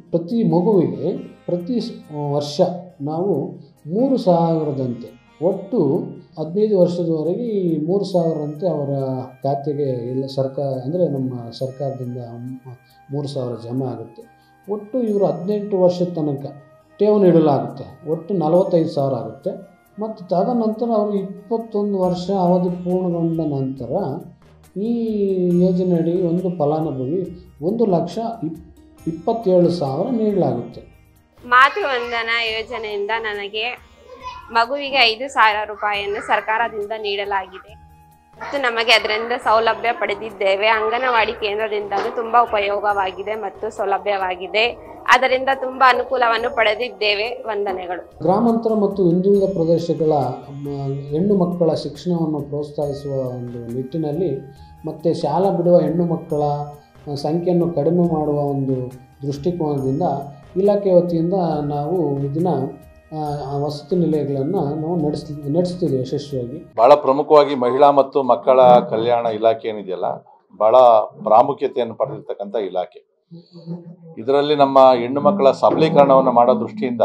ಪ್ರತಿ ಮಗುವಿಗೆ ಪ್ರತಿ ಸ್- ವರ್ಷ ನಾವು ಮೂರು ಸಾವಿರದಂತೆ ಒಟ್ಟು ಹದಿನೈದು ವರ್ಷದವರೆಗೆ ಈ ಮೂರು ಸಾವಿರದಂತೆ ಅವರ ಖಾತೆಗೆ ಎಲ್ಲ ಸರ್ಕಾರ ಅಂದರೆ ನಮ್ಮ ಸರ್ಕಾರದಿಂದ ಮ್- ಮೂರು ಸಾವಿರ ಜಮಾ ಆಗುತ್ತೆ ಒಟ್ಟು ಇವರು ಹದಿನೆಂಟು ವರ್ಷದ ತನಕ ಠೇವಣಿ ಇಡಲಾಗುತ್ತೆ ಒಟ್ಟು ನಲವತ್ತೈದು ಸಾವಿರ ಆಗುತ್ತೆ ಮತ್ತು ತದನಂತರ ಅವರು ಇಪ್ಪತ್ತೊಂದು ವರ್ಷ ಅವಧಿ ಪೂರ್ಣಗೊಂಡ ನಂತರ ಈ ಯೋಜನೆಯಡಿ ಒಂದು ಫಲಾನುಭವಿ ಒಂದು ಲಕ್ಷ ಇಪ್ ಇಪ್ಪತ್ತೇಳು ಸಾವಿರ ನೀಡಲಾಗುತ್ತೆ ಮಾತೃವಂದನಾ ಯೋಜನೆಯಿಂದ ನನಗೆ ಮಗುವಿಗೆ ಐದು ಸಾವಿರ ರೂಪಾಯಿಯನ್ನು ಸರ್ಕಾರದಿಂದ ನೀಡಲಾಗಿದೆ ಮತ್ತು ನಮಗೆ ಅದರಿಂದ ಸೌಲಭ್ಯ ಪಡೆದಿದ್ದೇವೆ ಅಂಗನವಾಡಿ ಕೇಂದ್ರದಿಂದಲೂ ತುಂಬ ಉಪಯೋಗವಾಗಿದೆ ಮತ್ತು ಸೌಲಭ್ಯವಾಗಿದೆ ಅದರಿಂದ ತುಂಬ ಅನುಕೂಲವನ್ನು ಪಡೆದಿದ್ದೇವೆ ವಂದನೆಗಳು ಗ್ರಾಮಾಂತರ ಮತ್ತು ಹಿಂದುಳಿದ ಪ್ರದೇಶಗಳ ಮ- ಹೆಣ್ಣು ಮಕ್ಕಳ ಶಿಕ್ಷಣವನ್ನು ಪ್ರೋತ್ಸಾಹಿಸುವ ಒಂದು ನಿಟ್ಟಿನಲ್ಲಿ ಮತ್ತು ಶಾಲಾ ಬಿಡುವ ಹೆಣ್ಣು ಮಕ್ಕಳ ಆ, ಸಂಖ್ಯೆಯನ್ನು ಕಡಿಮೆ ಮಾಡುವ ಒಂದು ದೃಷ್ಟಿಕೋನದಿಂದ ಇಲಾಖೆ ವತಿಯಿಂದ ನಾವು ಇದನ್ನು ವಸತಿ ನಿಲಯಗಳನ್ನು ನಾವು ನಡೆಸ್ ನಡೆಸ್ತೀವಿ ಯಶಸ್ವಿಯಾಗಿ ಬಹಳ ಪ್ರಮುಖವಾಗಿ ಮಹಿಳಾ ಮತ್ತು ಮಕ್ಕಳ ಕಲ್ಯಾಣ ಇಲಾಖೆ ಏನಿದೆಯಲ್ಲ ಬಹಳ ಪ್ರಾಮುಖ್ಯತೆಯನ್ನು ಪಡೆದಿರ್ತಕ್ಕಂಥ ಇಲಾಖೆ ಇದರಲ್ಲಿ ನಮ್ಮ ಹೆಣ್ಣು ಮಕ್ಕಳ ಸಬಲೀಕರಣವನ್ನು ಮಾಡೋ ದೃಷ್ಟಿಯಿಂದ